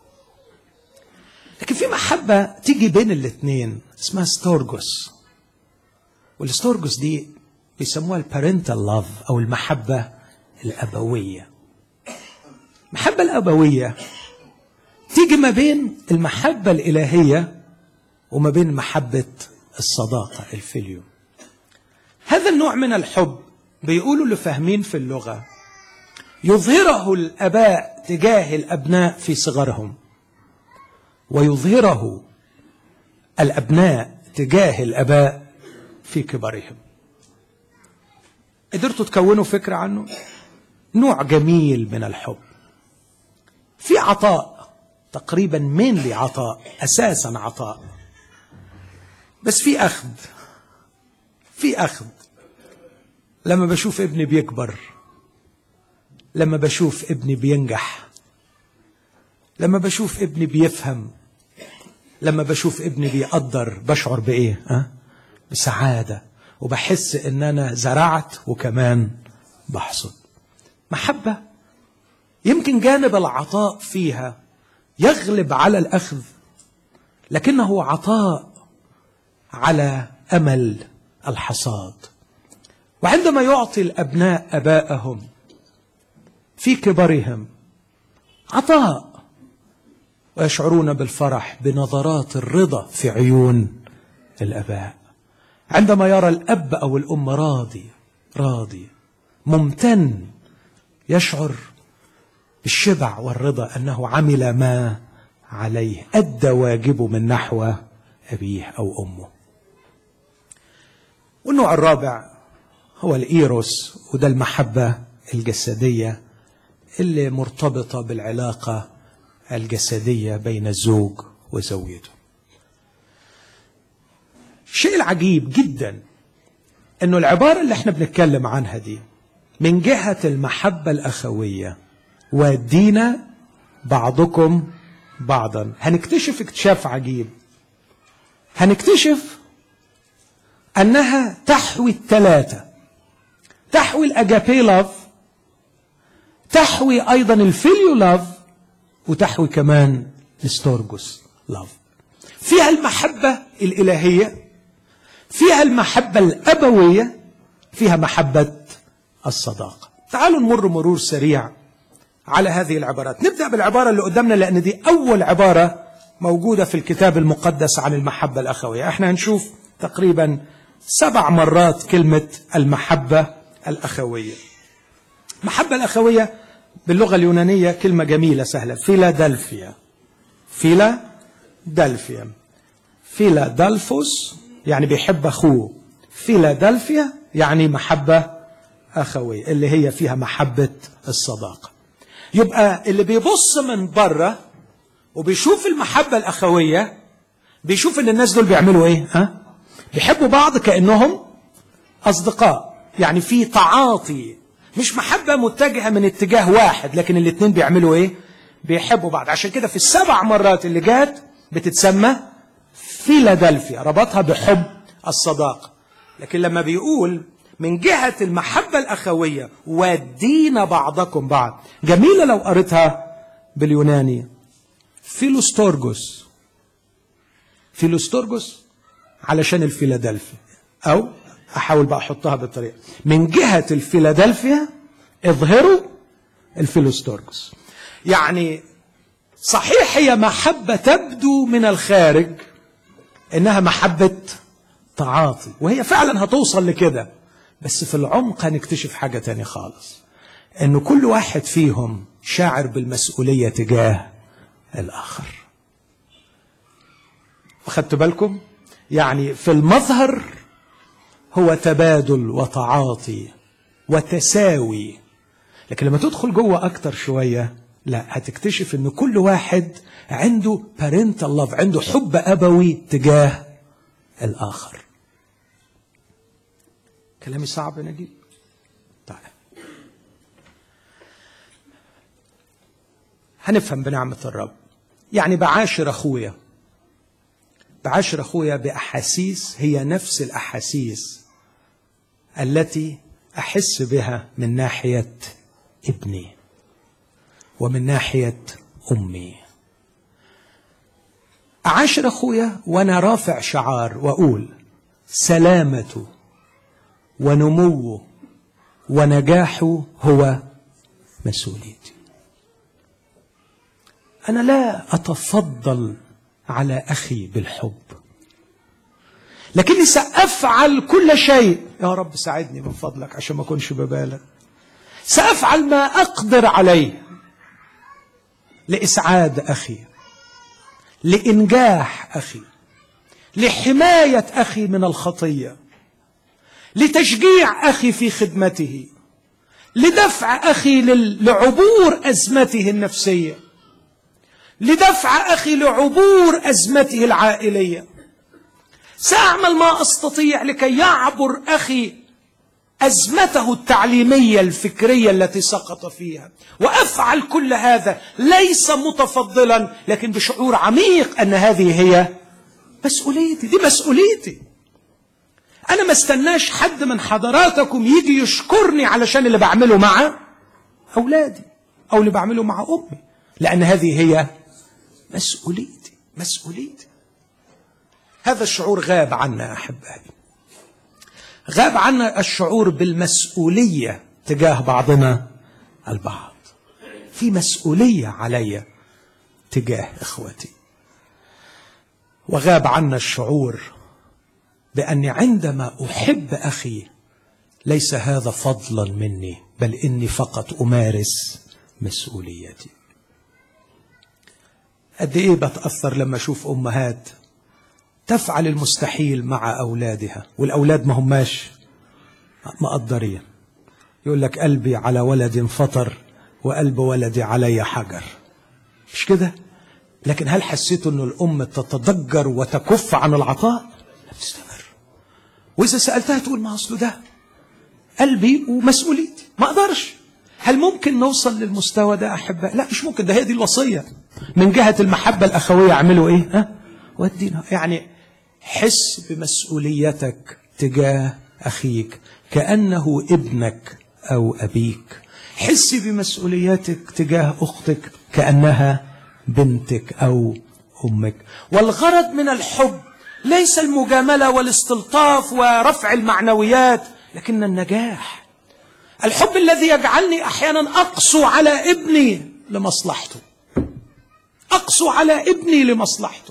لكن في محبة تيجي بين الاثنين اسمها ستورجوس والستورجوس دي بيسموها البارنتال لاف أو المحبة الأبوية المحبة الأبوية تيجي ما بين المحبة الإلهية وما بين محبة الصداقة الفيليو هذا النوع من الحب بيقولوا اللي فاهمين في اللغة يظهره الآباء تجاه الأبناء في صغرهم ويظهره الأبناء تجاه الآباء في كبرهم قدرتوا تكونوا فكرة عنه نوع جميل من الحب في عطاء تقريبا مين عطاء اساسا عطاء بس في اخذ في اخذ لما بشوف ابني بيكبر لما بشوف ابني بينجح لما بشوف ابني بيفهم لما بشوف ابني بيقدر بشعر بايه ها بسعاده وبحس ان انا زرعت وكمان بحصد محبه يمكن جانب العطاء فيها يغلب على الاخذ لكنه عطاء على امل الحصاد وعندما يعطي الابناء اباءهم في كبرهم عطاء ويشعرون بالفرح بنظرات الرضا في عيون الاباء عندما يرى الاب او الام راضي راضي ممتن يشعر بالشبع والرضا انه عمل ما عليه ادى واجبه من نحو ابيه او امه والنوع الرابع هو الايروس وده المحبه الجسديه اللي مرتبطه بالعلاقه الجسديه بين الزوج وزوجته الشيء العجيب جدا انه العباره اللي احنا بنتكلم عنها دي من جهه المحبه الاخويه ودينا بعضكم بعضا هنكتشف اكتشاف عجيب هنكتشف انها تحوي الثلاثه تحوي الاجابي لاف تحوي ايضا الفيليو لاف وتحوي كمان الستورجوس لاف فيها المحبه الالهيه فيها المحبه الابويه فيها محبه الصداقه تعالوا نمر مرور سريع على هذه العبارات نبدا بالعباره اللي قدامنا لان دي اول عباره موجوده في الكتاب المقدس عن المحبه الاخويه احنا هنشوف تقريبا سبع مرات كلمه المحبه الاخويه المحبه الاخويه باللغه اليونانيه كلمه جميله سهله فيلادلفيا فيلادلفيا فيلادلفوس يعني بيحب اخوه فيلادلفيا يعني محبه اخويه اللي هي فيها محبه الصداقه يبقى اللي بيبص من بره وبيشوف المحبه الاخويه بيشوف ان الناس دول بيعملوا ايه ها بيحبوا بعض كانهم اصدقاء يعني في تعاطي مش محبه متجهه من اتجاه واحد لكن الاثنين بيعملوا ايه بيحبوا بعض عشان كده في السبع مرات اللي جات بتتسمى فيلادلفيا ربطها بحب الصداقه لكن لما بيقول من جهة المحبة الأخوية ودينا بعضكم بعض جميلة لو قريتها باليوناني فيلوستورجوس فيلوستورجوس علشان الفيلادلفيا أو أحاول بقى أحطها بالطريقة من جهة الفيلادلفيا اظهروا الفيلوستورجوس يعني صحيح هي محبة تبدو من الخارج إنها محبة تعاطي وهي فعلا هتوصل لكده بس في العمق هنكتشف حاجة تانية خالص إنه كل واحد فيهم شاعر بالمسؤولية تجاه الآخر أخدت بالكم؟ يعني في المظهر هو تبادل وتعاطي وتساوي لكن لما تدخل جوه أكتر شوية لا هتكتشف إن كل واحد عنده parental love عنده حب أبوي تجاه الآخر كلامي صعب يا نجيب تعال هنفهم بنعمة الرب يعني بعاشر أخويا بعاشر أخويا بأحاسيس هي نفس الأحاسيس التي أحس بها من ناحية ابني ومن ناحية أمي أعاشر أخويا وأنا رافع شعار وأقول سلامته ونموه ونجاحه هو مسؤوليتي انا لا اتفضل على اخي بالحب لكني سافعل كل شيء يا رب ساعدني من فضلك عشان ما اكونش ببالغ سافعل ما اقدر عليه لاسعاد اخي لانجاح اخي لحمايه اخي من الخطيه لتشجيع اخي في خدمته لدفع اخي لعبور ازمته النفسيه لدفع اخي لعبور ازمته العائليه ساعمل ما استطيع لكي يعبر اخي ازمته التعليميه الفكريه التي سقط فيها وافعل كل هذا ليس متفضلا لكن بشعور عميق ان هذه هي مسؤوليتي دي مسؤوليتي انا ما استناش حد من حضراتكم يجي يشكرني علشان اللي بعمله مع اولادي او اللي بعمله مع امي لان هذه هي مسؤوليتي مسؤوليتي هذا الشعور غاب عنا احبائي غاب عنا الشعور بالمسؤوليه تجاه بعضنا البعض في مسؤوليه علي تجاه اخوتي وغاب عنا الشعور باني عندما احب اخي ليس هذا فضلا مني بل اني فقط امارس مسؤوليتي قد ايه بتاثر لما اشوف امهات تفعل المستحيل مع اولادها والاولاد ما هماش مقدرين يقول لك قلبي على ولد فطر وقلب ولدي علي حجر مش كده لكن هل حسيتوا ان الام تتضجر وتكف عن العطاء لا بتستمر واذا سالتها تقول ما اصله ده قلبي ومسؤوليتي ما اقدرش هل ممكن نوصل للمستوى ده احباء لا مش ممكن ده هي دي الوصيه من جهه المحبه الاخويه اعملوا ايه ها ودينا يعني حس بمسؤوليتك تجاه اخيك كانه ابنك او ابيك حس بمسؤوليتك تجاه اختك كانها بنتك او امك والغرض من الحب ليس المجامله والاستلطاف ورفع المعنويات لكن النجاح الحب الذي يجعلني احيانا اقسو على ابني لمصلحته اقسو على ابني لمصلحته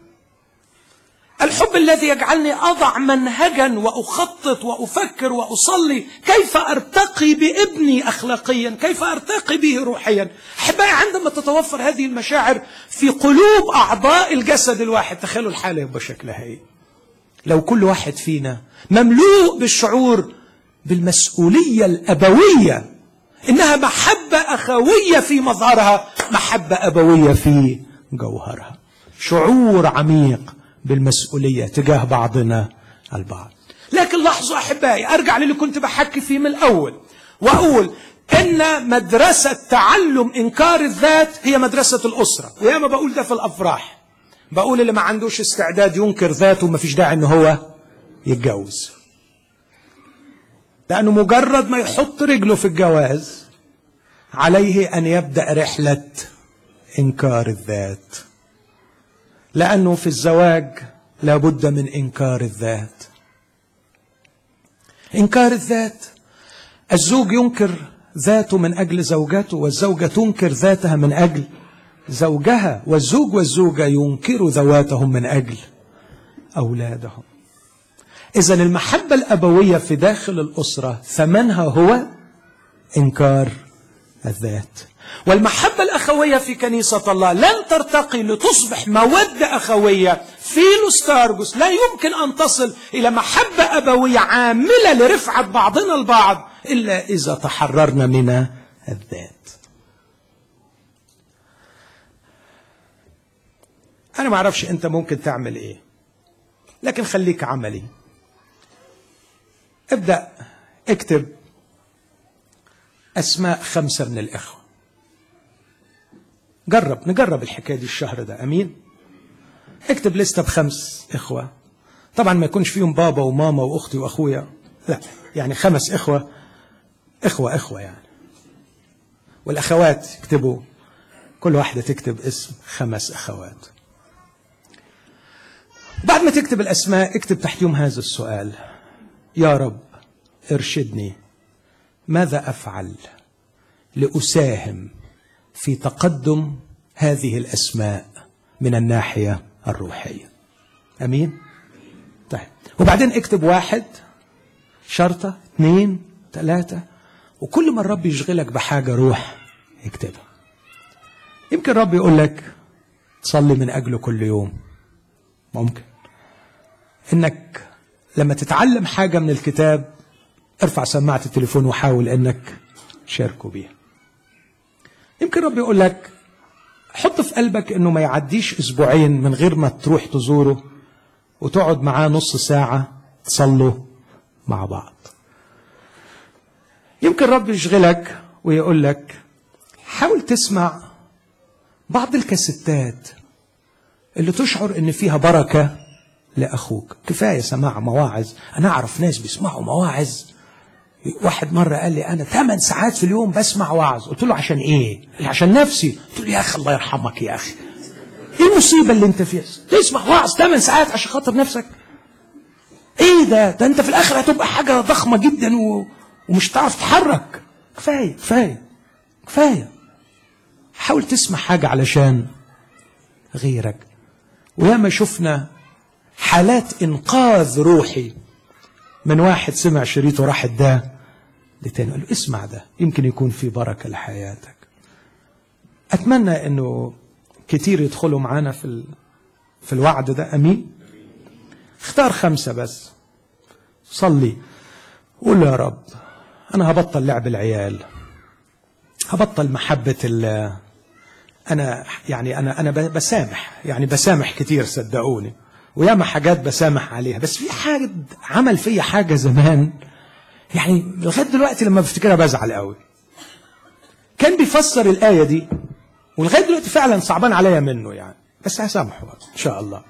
الحب الذي يجعلني اضع منهجا واخطط وافكر واصلي كيف ارتقي بابني اخلاقيا كيف ارتقي به روحيا احبائي عندما تتوفر هذه المشاعر في قلوب اعضاء الجسد الواحد تخيلوا الحاله يبقى شكلها ايه لو كل واحد فينا مملوء بالشعور بالمسؤوليه الابويه انها محبه اخويه في مظهرها محبه ابويه في جوهرها شعور عميق بالمسؤوليه تجاه بعضنا البعض لكن لاحظوا احبائي ارجع للي كنت بحكي فيه من الاول واقول ان مدرسه تعلم انكار الذات هي مدرسه الاسره وياما بقول ده في الافراح بقول اللي ما عندوش استعداد ينكر ذاته ما فيش داعي ان هو يتجوز لانه مجرد ما يحط رجله في الجواز عليه ان يبدا رحله انكار الذات لانه في الزواج لابد من انكار الذات انكار الذات الزوج ينكر ذاته من اجل زوجته والزوجه تنكر ذاتها من اجل زوجها والزوج والزوجه ينكروا ذواتهم من اجل اولادهم اذا المحبه الابويه في داخل الاسره ثمنها هو انكار الذات والمحبة الأخوية في كنيسة الله لن ترتقي لتصبح مودة أخوية في لوستارجوس لا يمكن أن تصل إلى محبة أبوية عاملة لرفعة بعضنا البعض إلا إذا تحررنا من الذات أنا ما أعرفش أنت ممكن تعمل إيه لكن خليك عملي ابدأ اكتب أسماء خمسة من الإخوة جرب نجرب الحكايه دي الشهر ده امين اكتب لسته بخمس اخوه طبعا ما يكونش فيهم بابا وماما واختي واخويا لا يعني خمس اخوه اخوه اخوه يعني والاخوات يكتبوا كل واحده تكتب اسم خمس اخوات بعد ما تكتب الاسماء اكتب تحتهم هذا السؤال يا رب ارشدني ماذا افعل لاساهم في تقدم هذه الاسماء من الناحيه الروحيه امين طيب وبعدين اكتب واحد شرطه اثنين ثلاثه وكل ما الرب يشغلك بحاجه روح اكتبها يمكن الرب يقول لك تصلي من اجله كل يوم ممكن انك لما تتعلم حاجه من الكتاب ارفع سماعه التليفون وحاول انك تشاركه بيها يمكن رب يقول لك حط في قلبك انه ما يعديش اسبوعين من غير ما تروح تزوره وتقعد معاه نص ساعة تصلوا مع بعض يمكن رب يشغلك ويقول لك حاول تسمع بعض الكاسيتات اللي تشعر ان فيها بركة لأخوك كفاية سماع مواعظ أنا أعرف ناس بيسمعوا مواعظ واحد مرة قال لي أنا ثمان ساعات في اليوم بسمع وعظ قلت له عشان إيه؟ قال لي عشان نفسي قلت له يا أخي الله يرحمك يا أخي إيه المصيبة اللي أنت فيها؟ تسمع وعظ ثمان ساعات عشان خاطر نفسك؟ إيه ده؟ ده أنت في الآخر هتبقى حاجة ضخمة جدا و... ومش هتعرف تتحرك كفاية كفاية كفاية حاول تسمع حاجة علشان غيرك وياما شفنا حالات إنقاذ روحي من واحد سمع شريط وراح اداه لتاني قال له اسمع ده يمكن يكون في بركه لحياتك اتمنى انه كتير يدخلوا معانا في ال... في الوعد ده امين اختار خمسه بس صلي قول يا رب انا هبطل لعب العيال هبطل محبه ال انا يعني انا انا بسامح يعني بسامح كتير صدقوني وياما حاجات بسامح عليها بس في حاجة عمل فيا حاجة زمان يعني لغاية دلوقتي لما بفتكرها بزعل قوي كان بيفسر الآية دي ولغاية دلوقتي فعلا صعبان عليا منه يعني بس هسامحه إن شاء الله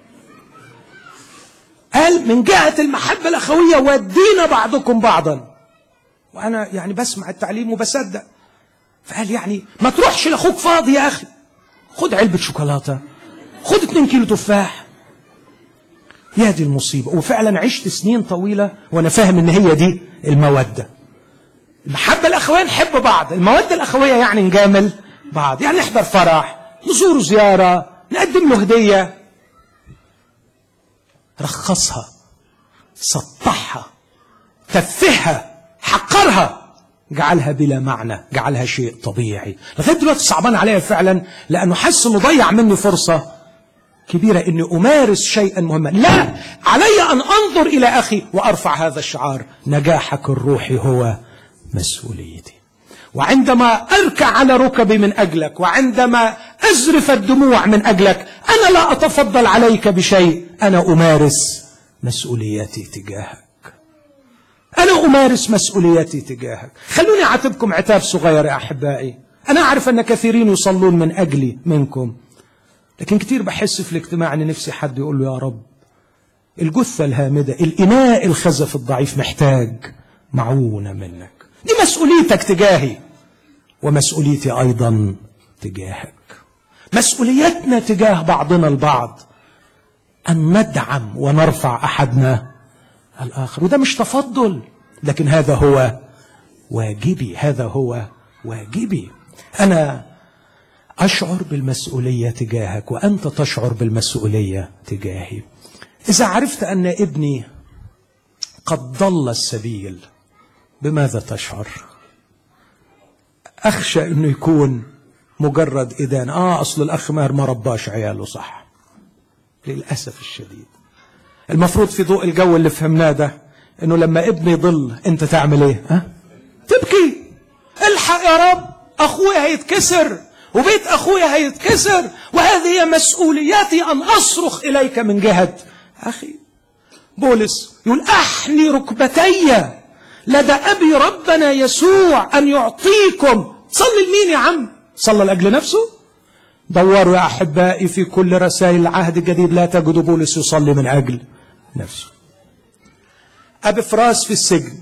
قال من جهة المحبة الأخوية ودينا بعضكم بعضا وأنا يعني بسمع التعليم وبصدق فقال يعني ما تروحش لأخوك فاضي يا أخي خد علبة شوكولاتة خد 2 كيلو تفاح يا دي المصيبة وفعلا عشت سنين طويلة وأنا فاهم إن هي دي المودة المحبة الأخوية نحب بعض المودة الأخوية يعني نجامل بعض يعني نحضر فرح نزور زيارة نقدم له هدية رخصها سطحها تفهها حقرها جعلها بلا معنى جعلها شيء طبيعي لغايه دلوقتي صعبان عليا فعلا لانه حس انه ضيع مني فرصه كبيره اني امارس شيئا مهما لا علي ان انظر الى اخي وارفع هذا الشعار نجاحك الروحي هو مسؤوليتي وعندما اركع على ركبي من اجلك وعندما ازرف الدموع من اجلك انا لا اتفضل عليك بشيء انا امارس مسؤوليتي تجاهك انا امارس مسؤوليتي تجاهك خلوني اعاتبكم عتاب صغير يا احبائي انا اعرف ان كثيرين يصلون من اجلي منكم لكن كتير بحس في الاجتماع ان نفسي حد يقول له يا رب الجثه الهامده الاناء الخزف الضعيف محتاج معونه منك دي مسؤوليتك تجاهي ومسؤوليتي ايضا تجاهك مسؤوليتنا تجاه بعضنا البعض ان ندعم ونرفع احدنا الاخر وده مش تفضل لكن هذا هو واجبي هذا هو واجبي انا اشعر بالمسؤوليه تجاهك وانت تشعر بالمسؤوليه تجاهي اذا عرفت ان ابني قد ضل السبيل بماذا تشعر اخشى انه يكون مجرد اذان اه اصل الاخ ماهر ما رباش عياله صح للاسف الشديد المفروض في ضوء الجو اللي فهمناه ده انه لما ابني يضل انت تعمل ايه ها تبكي الحق يا رب اخويا هيتكسر وبيت اخويا هيتكسر وهذه هي مسؤولياتي ان اصرخ اليك من جهه اخي بولس يقول احني ركبتي لدى ابي ربنا يسوع ان يعطيكم صلي لمين يا عم صلى لاجل نفسه دوروا يا احبائي في كل رسائل العهد الجديد لا تجدوا بولس يصلي من اجل نفسه ابي فراس في السجن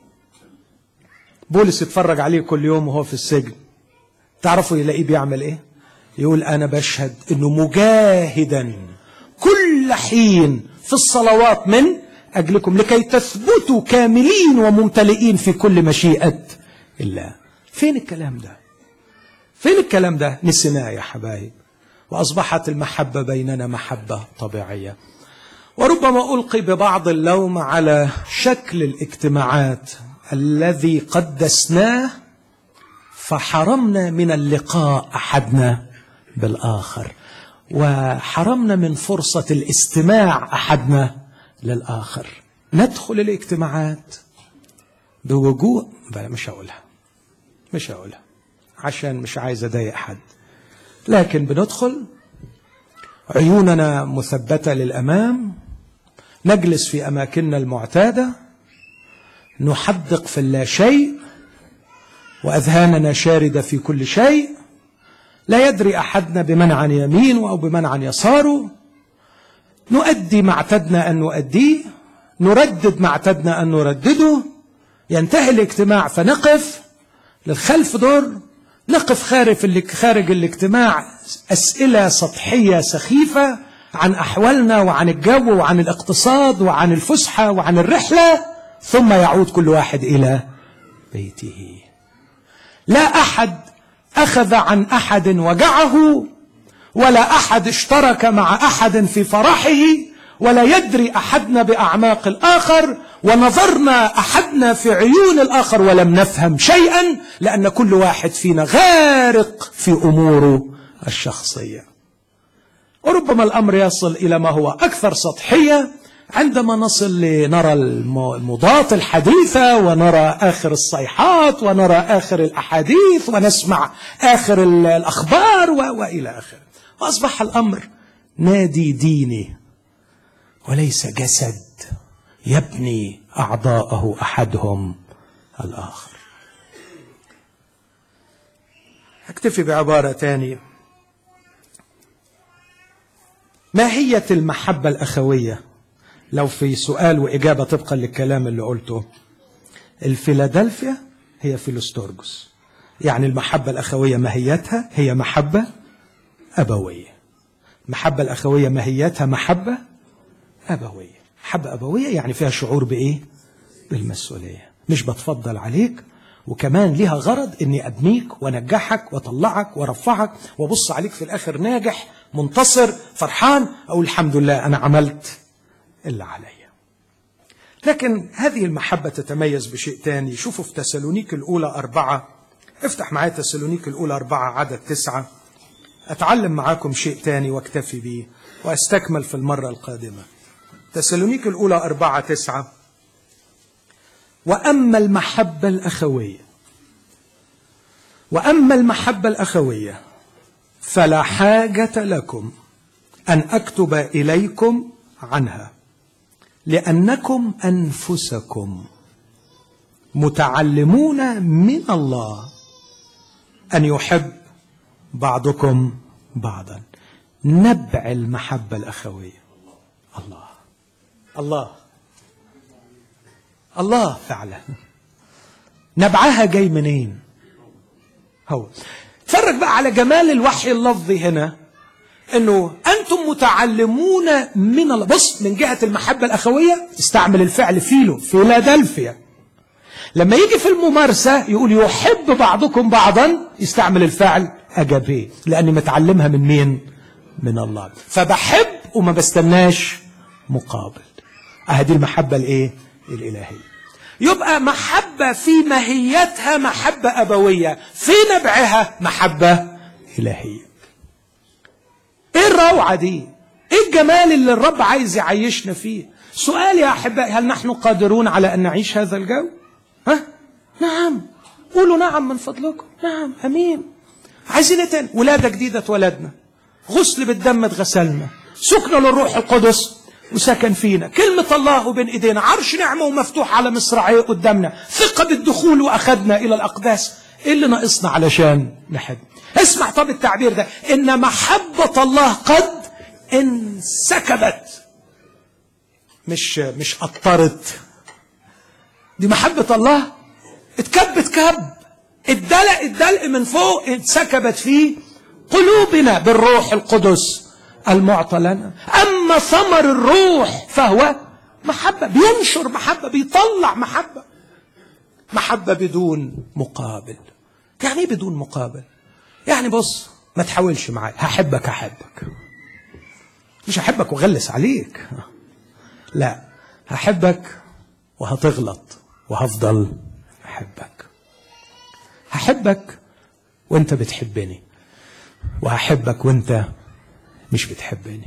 بولس يتفرج عليه كل يوم وهو في السجن تعرفوا يلاقيه بيعمل ايه يقول انا بشهد انه مجاهدا كل حين في الصلوات من اجلكم لكي تثبتوا كاملين وممتلئين في كل مشيئه الله فين الكلام ده فين الكلام ده نسيناه يا حبايب واصبحت المحبه بيننا محبه طبيعيه وربما القي ببعض اللوم على شكل الاجتماعات الذي قدسناه فحرمنا من اللقاء احدنا بالاخر وحرمنا من فرصه الاستماع احدنا للاخر ندخل الاجتماعات بوجوه بلا مش هقولها مش هقولها عشان مش عايز اضايق حد لكن بندخل عيوننا مثبته للامام نجلس في اماكننا المعتاده نحدق في اللا شيء واذهاننا شارده في كل شيء لا يدري احدنا بمن عن يمينه او بمن عن يساره نؤدي ما اعتدنا ان نؤديه نردد ما اعتدنا ان نردده ينتهي الاجتماع فنقف للخلف دور نقف خارج خارج الاجتماع اسئله سطحيه سخيفه عن احوالنا وعن الجو وعن الاقتصاد وعن الفسحه وعن الرحله ثم يعود كل واحد الى بيته لا احد اخذ عن احد وجعه ولا احد اشترك مع احد في فرحه ولا يدري احدنا باعماق الاخر ونظرنا احدنا في عيون الاخر ولم نفهم شيئا لان كل واحد فينا غارق في اموره الشخصيه وربما الامر يصل الى ما هو اكثر سطحيه عندما نصل لنرى المضات الحديثة ونرى آخر الصيحات ونرى آخر الأحاديث ونسمع آخر الأخبار و... وإلى آخره وأصبح الأمر نادي ديني وليس جسد يبني اعضاءه احدهم الاخر اكتفي بعباره تانية ماهيه المحبه الاخويه لو في سؤال واجابه طبقا للكلام اللي قلته الفيلادلفيا هي فيلوستورجوس يعني المحبه الاخويه ماهيتها هي محبه ابويه المحبه الاخويه ماهيتها محبه ابويه محبه ابويه يعني فيها شعور بايه بالمسؤوليه مش بتفضل عليك وكمان ليها غرض اني ابنيك وانجحك واطلعك وارفعك وابص عليك في الاخر ناجح منتصر فرحان اقول الحمد لله انا عملت اللي عليا لكن هذه المحبة تتميز بشيء تاني شوفوا في تسالونيك الأولى أربعة افتح معايا تسالونيك الأولى أربعة عدد تسعة أتعلم معاكم شيء تاني واكتفي به وأستكمل في المرة القادمة تسالونيك الأولى أربعة تسعة وأما المحبة الأخوية وأما المحبة الأخوية فلا حاجة لكم أن أكتب إليكم عنها لأنكم أنفسكم متعلمون من الله أن يحب بعضكم بعضا نبع المحبة الأخوية الله الله الله فعلا نبعها جاي منين هو اتفرج بقى على جمال الوحي اللفظي هنا انه انتم متعلمون من الله بص من جهه المحبه الاخويه استعمل الفعل فيلو فيلادلفيا لما يجي في الممارسه يقول يحب بعضكم بعضا يستعمل الفعل اجابيه لاني متعلمها من مين من الله فبحب وما بستناش مقابل اهدي المحبه الايه الالهيه يبقى محبه في ماهيتها محبه ابويه في نبعها محبه الهيه ايه الروعه دي ايه الجمال اللي الرب عايز يعيشنا فيه سؤال يا احبائي هل نحن قادرون على ان نعيش هذا الجو ها نعم قولوا نعم من فضلكم نعم امين عايزين ايه تاني ولاده جديده اتولدنا غسل بالدم اتغسلنا سكنه للروح القدس وسكن فينا كلمة الله بين ايدينا عرش نعمة ومفتوح على مصراعيه قدامنا ثقة بالدخول واخذنا الى الاقداس ايه اللي ناقصنا علشان نحب اسمع طب التعبير ده ان محبة الله قد انسكبت مش مش قطرت دي محبة الله اتكب اتكب الدلق الدلق من فوق انسكبت في قلوبنا بالروح القدس المعطى لنا اما ثمر الروح فهو محبة بينشر محبة بيطلع محبة محبة بدون مقابل يعني ايه بدون مقابل يعني بص ما تحاولش معايا هحبك هحبك مش هحبك واغلس عليك لا هحبك وهتغلط وهفضل احبك هحبك وانت بتحبني وهحبك وانت مش بتحبني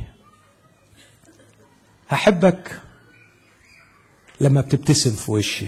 هحبك لما بتبتسم في وشي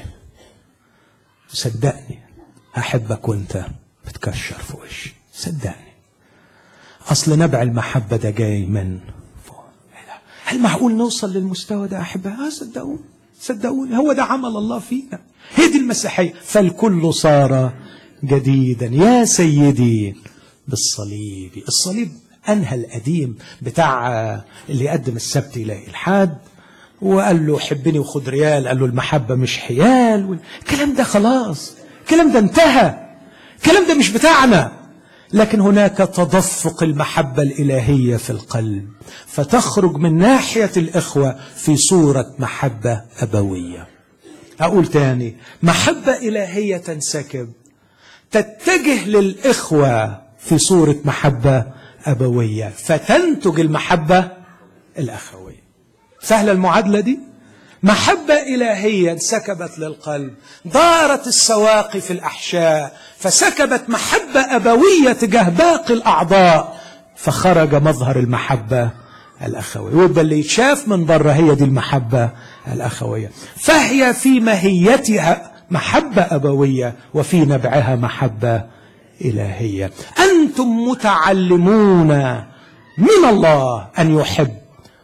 صدقني هحبك وانت بتكشر في وشي صدقني اصل نبع المحبه ده جاي من فوق هل معقول نوصل للمستوى ده احبائي اه صدقوني صدقوني هو ده عمل الله فينا هي دي المسيحيه فالكل صار جديدا يا سيدي بالصليب الصليب انهى القديم بتاع اللي يقدم السبت الى الحاد وقال له حبني وخد ريال قال له المحبه مش حيال الكلام ده خلاص الكلام ده انتهى الكلام ده مش بتاعنا لكن هناك تدفق المحبة الإلهية في القلب فتخرج من ناحية الإخوة في صورة محبة أبوية أقول تاني محبة إلهية تنسكب تتجه للإخوة في صورة محبة أبوية فتنتج المحبة الأخوية سهلة المعادلة دي محبة إلهية انسكبت للقلب دارت السواقي في الأحشاء فسكبت محبة أبوية تجاه باقي الأعضاء فخرج مظهر المحبة الأخوية ويبقى اللي يتشاف من بره هي دي المحبة الأخوية فهي في ماهيتها محبة أبوية وفي نبعها محبة إلهية أنتم متعلمون من الله أن يحب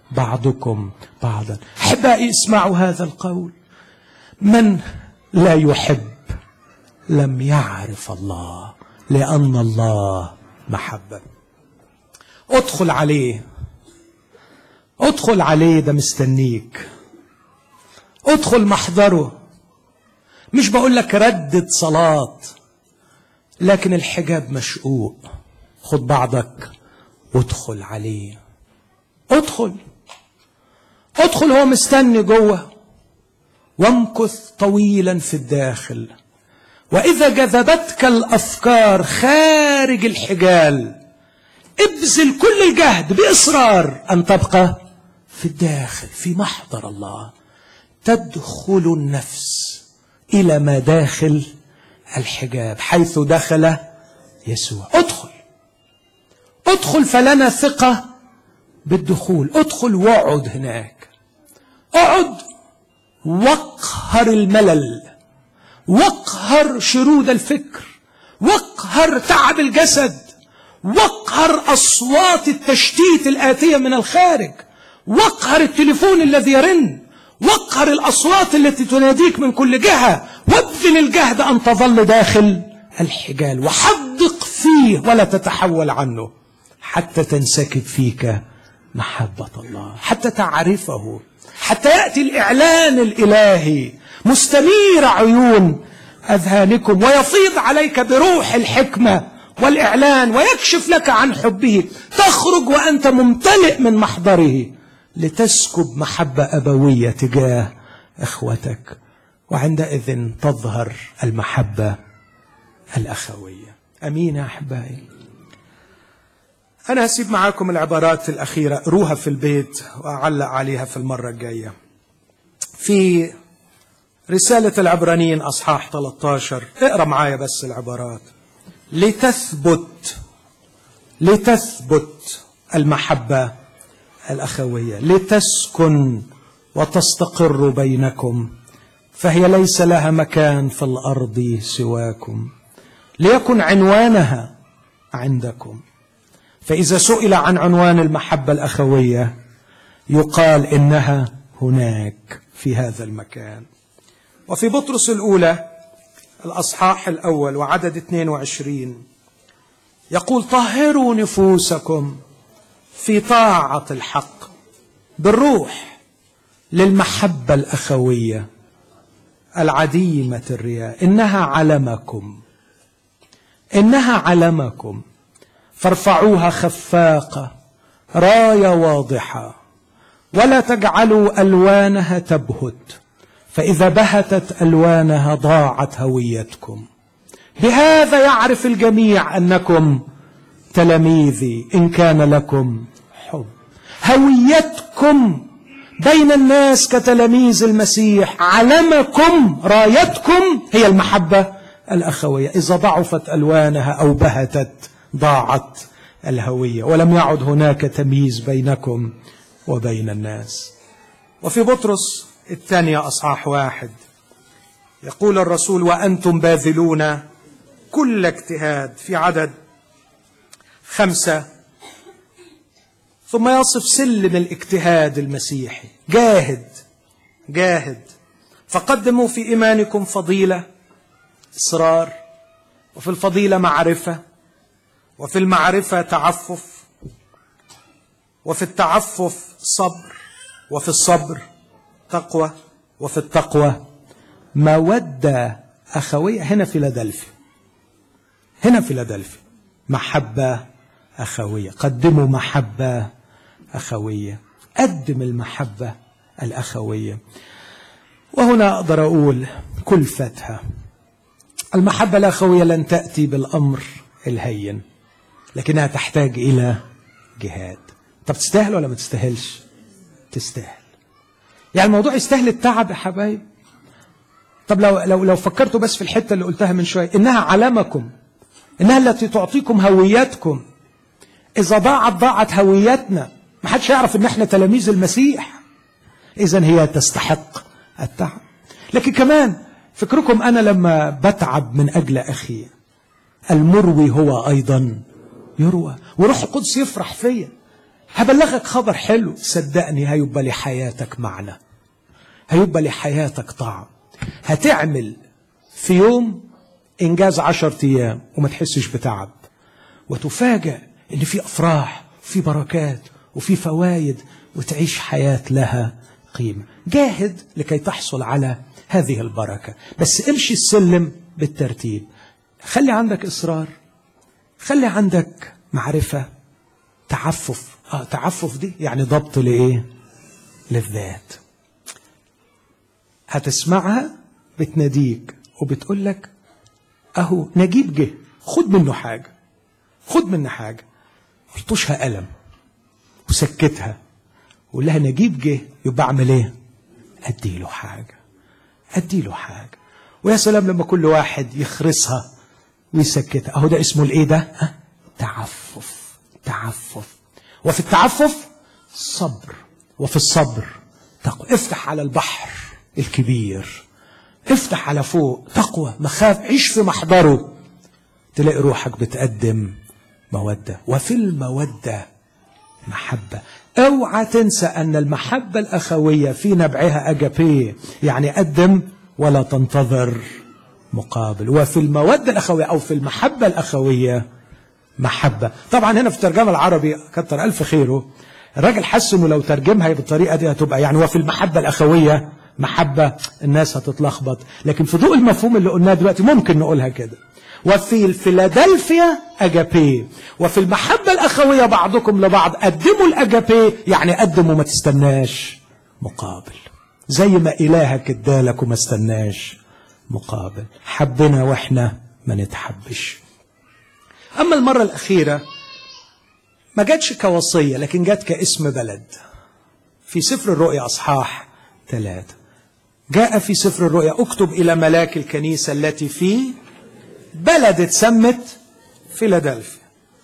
بعضكم بعضا احبائي اسمعوا هذا القول من لا يحب لم يعرف الله لان الله محبه ادخل عليه ادخل عليه ده مستنيك ادخل محضره مش بقول لك ردد صلاة لكن الحجاب مشقوق خد بعضك وادخل عليه ادخل ادخل هو مستني جوه وامكث طويلا في الداخل واذا جذبتك الافكار خارج الحجال ابذل كل الجهد باصرار ان تبقى في الداخل في محضر الله تدخل النفس الى مداخل الحجاب حيث دخل يسوع ادخل ادخل فلنا ثقه بالدخول ادخل واقعد هناك اقعد واقهر الملل واقهر شرود الفكر واقهر تعب الجسد واقهر اصوات التشتيت الاتيه من الخارج واقهر التليفون الذي يرن واقهر الاصوات التي تناديك من كل جهه وابذل الجهد ان تظل داخل الحجال وحدق فيه ولا تتحول عنه حتى تنسكب فيك محبه الله حتى تعرفه حتى ياتي الاعلان الالهي مستنير عيون اذهانكم ويفيض عليك بروح الحكمه والاعلان ويكشف لك عن حبه تخرج وانت ممتلئ من محضره لتسكب محبه ابويه تجاه اخوتك وعندئذ تظهر المحبه الاخويه امين يا احبائي انا هسيب معاكم العبارات الاخيره اقروها في البيت واعلق عليها في المره الجايه في رساله العبرانيين اصحاح 13 اقرا معايا بس العبارات لتثبت لتثبت المحبه الاخويه لتسكن وتستقر بينكم فهي ليس لها مكان في الارض سواكم ليكن عنوانها عندكم فاذا سئل عن عنوان المحبه الاخويه يقال انها هناك في هذا المكان وفي بطرس الاولى الاصحاح الاول وعدد 22 يقول طهروا نفوسكم في طاعه الحق بالروح للمحبه الاخويه العديمه الرياء انها علمكم انها علمكم فارفعوها خفاقه رايه واضحه ولا تجعلوا الوانها تبهت فاذا بهتت الوانها ضاعت هويتكم بهذا يعرف الجميع انكم تلاميذي ان كان لكم حب هويتكم بين الناس كتلاميذ المسيح علمكم رايتكم هي المحبه الاخويه اذا ضعفت الوانها او بهتت ضاعت الهويه ولم يعد هناك تمييز بينكم وبين الناس وفي بطرس الثانيه اصحاح واحد يقول الرسول وانتم باذلون كل اجتهاد في عدد خمسه ثم يصف سلم الاجتهاد المسيحي جاهد جاهد فقدموا في ايمانكم فضيله اصرار وفي الفضيله معرفه وفي المعرفه تعفف وفي التعفف صبر وفي الصبر تقوى وفي التقوى موده اخويه هنا فيلادلفيا هنا فيلادلفيا محبه اخويه قدموا محبه اخويه قدم المحبه الاخويه وهنا اقدر اقول كلفتها المحبه الاخويه لن تاتي بالامر الهين لكنها تحتاج الى جهاد طب تستاهل ولا ما تستاهلش تستاهل يعني الموضوع يستاهل التعب يا حبايب طب لو لو لو فكرتوا بس في الحته اللي قلتها من شويه انها علمكم انها التي تعطيكم هويتكم اذا ضاعت ضاعت هويتنا ما حدش يعرف ان احنا تلاميذ المسيح اذا هي تستحق التعب لكن كمان فكركم انا لما بتعب من اجل اخي المروي هو ايضا يروى وروح القدس يفرح فيا هبلغك خبر حلو صدقني هيبقى لحياتك معنى هيبقى لحياتك طعم هتعمل في يوم إنجاز عشر أيام وما تحسش بتعب وتفاجأ إن في أفراح وفي بركات وفي فوائد وتعيش حياة لها قيمة جاهد لكي تحصل على هذه البركة بس امشي السلم بالترتيب خلي عندك إصرار خلي عندك معرفة تعفف آه تعفف دي يعني ضبط لإيه للذات هتسمعها بتناديك وبتقول لك اهو نجيب جه خد منه حاجه خد منه حاجه الطشها قلم وسكتها وقول لها نجيب جه يبقى اعمل ايه ادي له حاجه ادي له حاجه ويا سلام لما كل واحد يخرسها ويسكتها اهو ده اسمه الايه ده ها؟ تعفف تعفف وفي التعفف صبر وفي الصبر تقوى افتح على البحر الكبير افتح على فوق تقوى مخاف عيش في محضره تلاقي روحك بتقدم مودة وفي المودة محبة اوعى تنسى ان المحبة الاخوية في نبعها اجابيه يعني قدم ولا تنتظر مقابل وفي المودة الاخوية او في المحبة الاخوية محبة طبعا هنا في الترجمة العربي كتر الف خيره الراجل حس انه لو ترجمها بالطريقة دي هتبقى يعني وفي المحبة الاخوية محبة الناس هتتلخبط لكن في ضوء المفهوم اللي قلناه دلوقتي ممكن نقولها كده وفي الفيلادلفيا أجابي وفي المحبة الأخوية بعضكم لبعض قدموا الأجابي يعني قدموا ما تستناش مقابل زي ما إلهك ادالك وما استناش مقابل حبنا وإحنا ما نتحبش أما المرة الأخيرة ما جاتش كوصية لكن جات كاسم بلد في سفر الرؤيا أصحاح ثلاثة جاء في سفر الرؤيا اكتب إلى ملاك الكنيسة التي في بلد اتسمت فيلادلفيا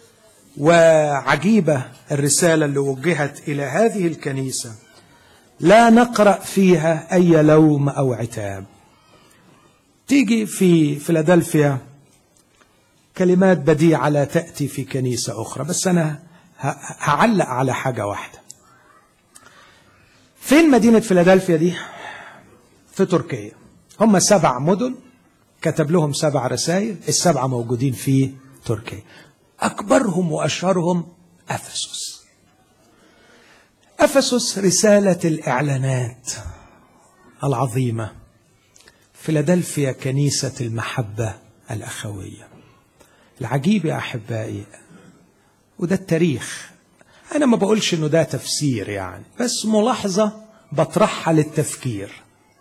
وعجيبة الرسالة اللي وجهت إلى هذه الكنيسة لا نقرأ فيها أي لوم أو عتاب تيجي في فيلادلفيا كلمات بديعة لا تأتي في كنيسة أخرى بس أنا هعلق على حاجة واحدة فين مدينة فيلادلفيا دي؟ في تركيا هم سبع مدن كتب لهم سبع رسائل السبعة موجودين في تركيا أكبرهم وأشهرهم أفسس أفسس رسالة الإعلانات العظيمة فيلادلفيا كنيسة المحبة الأخوية العجيب يا أحبائي وده التاريخ أنا ما بقولش إنه ده تفسير يعني بس ملاحظة بطرحها للتفكير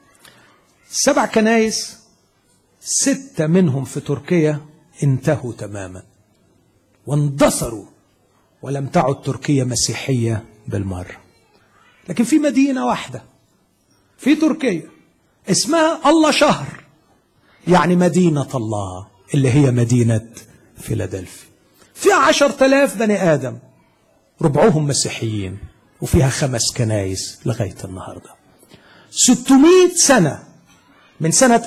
سبع كنايس ستة منهم في تركيا انتهوا تماما واندثروا ولم تعد تركيا مسيحية بالمرة لكن في مدينة واحدة في تركيا اسمها الله شهر يعني مدينة الله اللي هي مدينة فيلادلفيا فيها عشر تلاف بني آدم ربعهم مسيحيين وفيها خمس كنايس لغاية النهاردة ستمائة سنة من سنة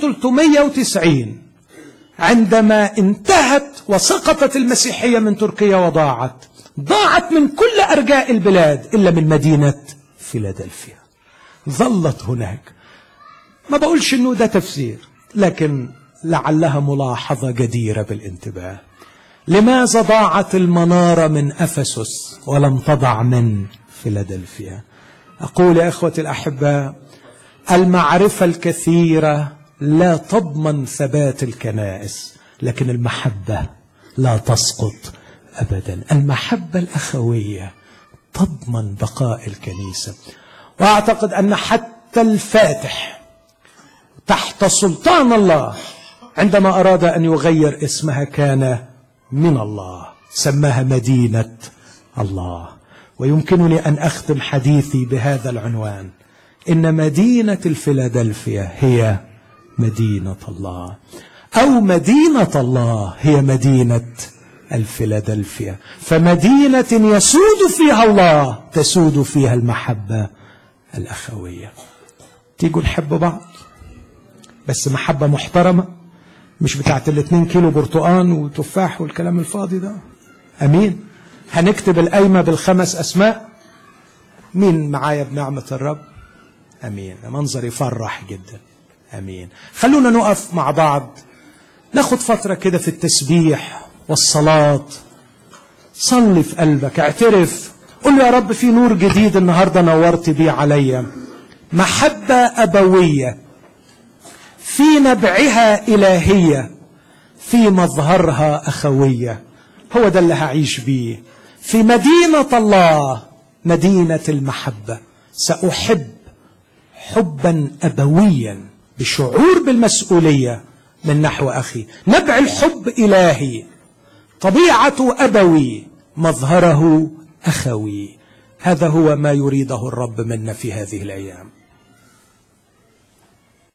1390 عندما انتهت وسقطت المسيحية من تركيا وضاعت ضاعت من كل أرجاء البلاد إلا من مدينة فيلادلفيا ظلت هناك ما بقولش انه ده تفسير لكن لعلها ملاحظة جديرة بالانتباه لماذا ضاعت المنارة من أفسس ولم تضع من فيلادلفيا أقول يا أخوتي الأحباء المعرفة الكثيرة لا تضمن ثبات الكنائس لكن المحبة لا تسقط أبدا المحبة الأخوية تضمن بقاء الكنيسة وأعتقد أن حتى الفاتح تحت سلطان الله عندما أراد أن يغير اسمها كان من الله سماها مدينة الله ويمكنني أن أختم حديثي بهذا العنوان إن مدينة الفيلادلفيا هي مدينة الله أو مدينة الله هي مدينة الفيلادلفيا فمدينة يسود فيها الله تسود فيها المحبة الأخوية تيجوا نحب بعض بس محبة محترمة مش بتاعت الاتنين كيلو برتقان وتفاح والكلام الفاضي ده أمين هنكتب القايمة بالخمس أسماء مين معايا بنعمة الرب أمين منظر يفرح جدا أمين خلونا نقف مع بعض ناخد فترة كده في التسبيح والصلاة صلي في قلبك اعترف قل له يا رب في نور جديد النهارده نورت بيه عليا محبة أبوية في نبعها إلهية في مظهرها أخوية هو ده اللي هعيش بيه في مدينة الله مدينة المحبة سأحب حبا أبويا بشعور بالمسؤولية من نحو أخي نبع الحب إلهي طبيعة أبوي مظهره أخوي هذا هو ما يريده الرب منا في هذه الأيام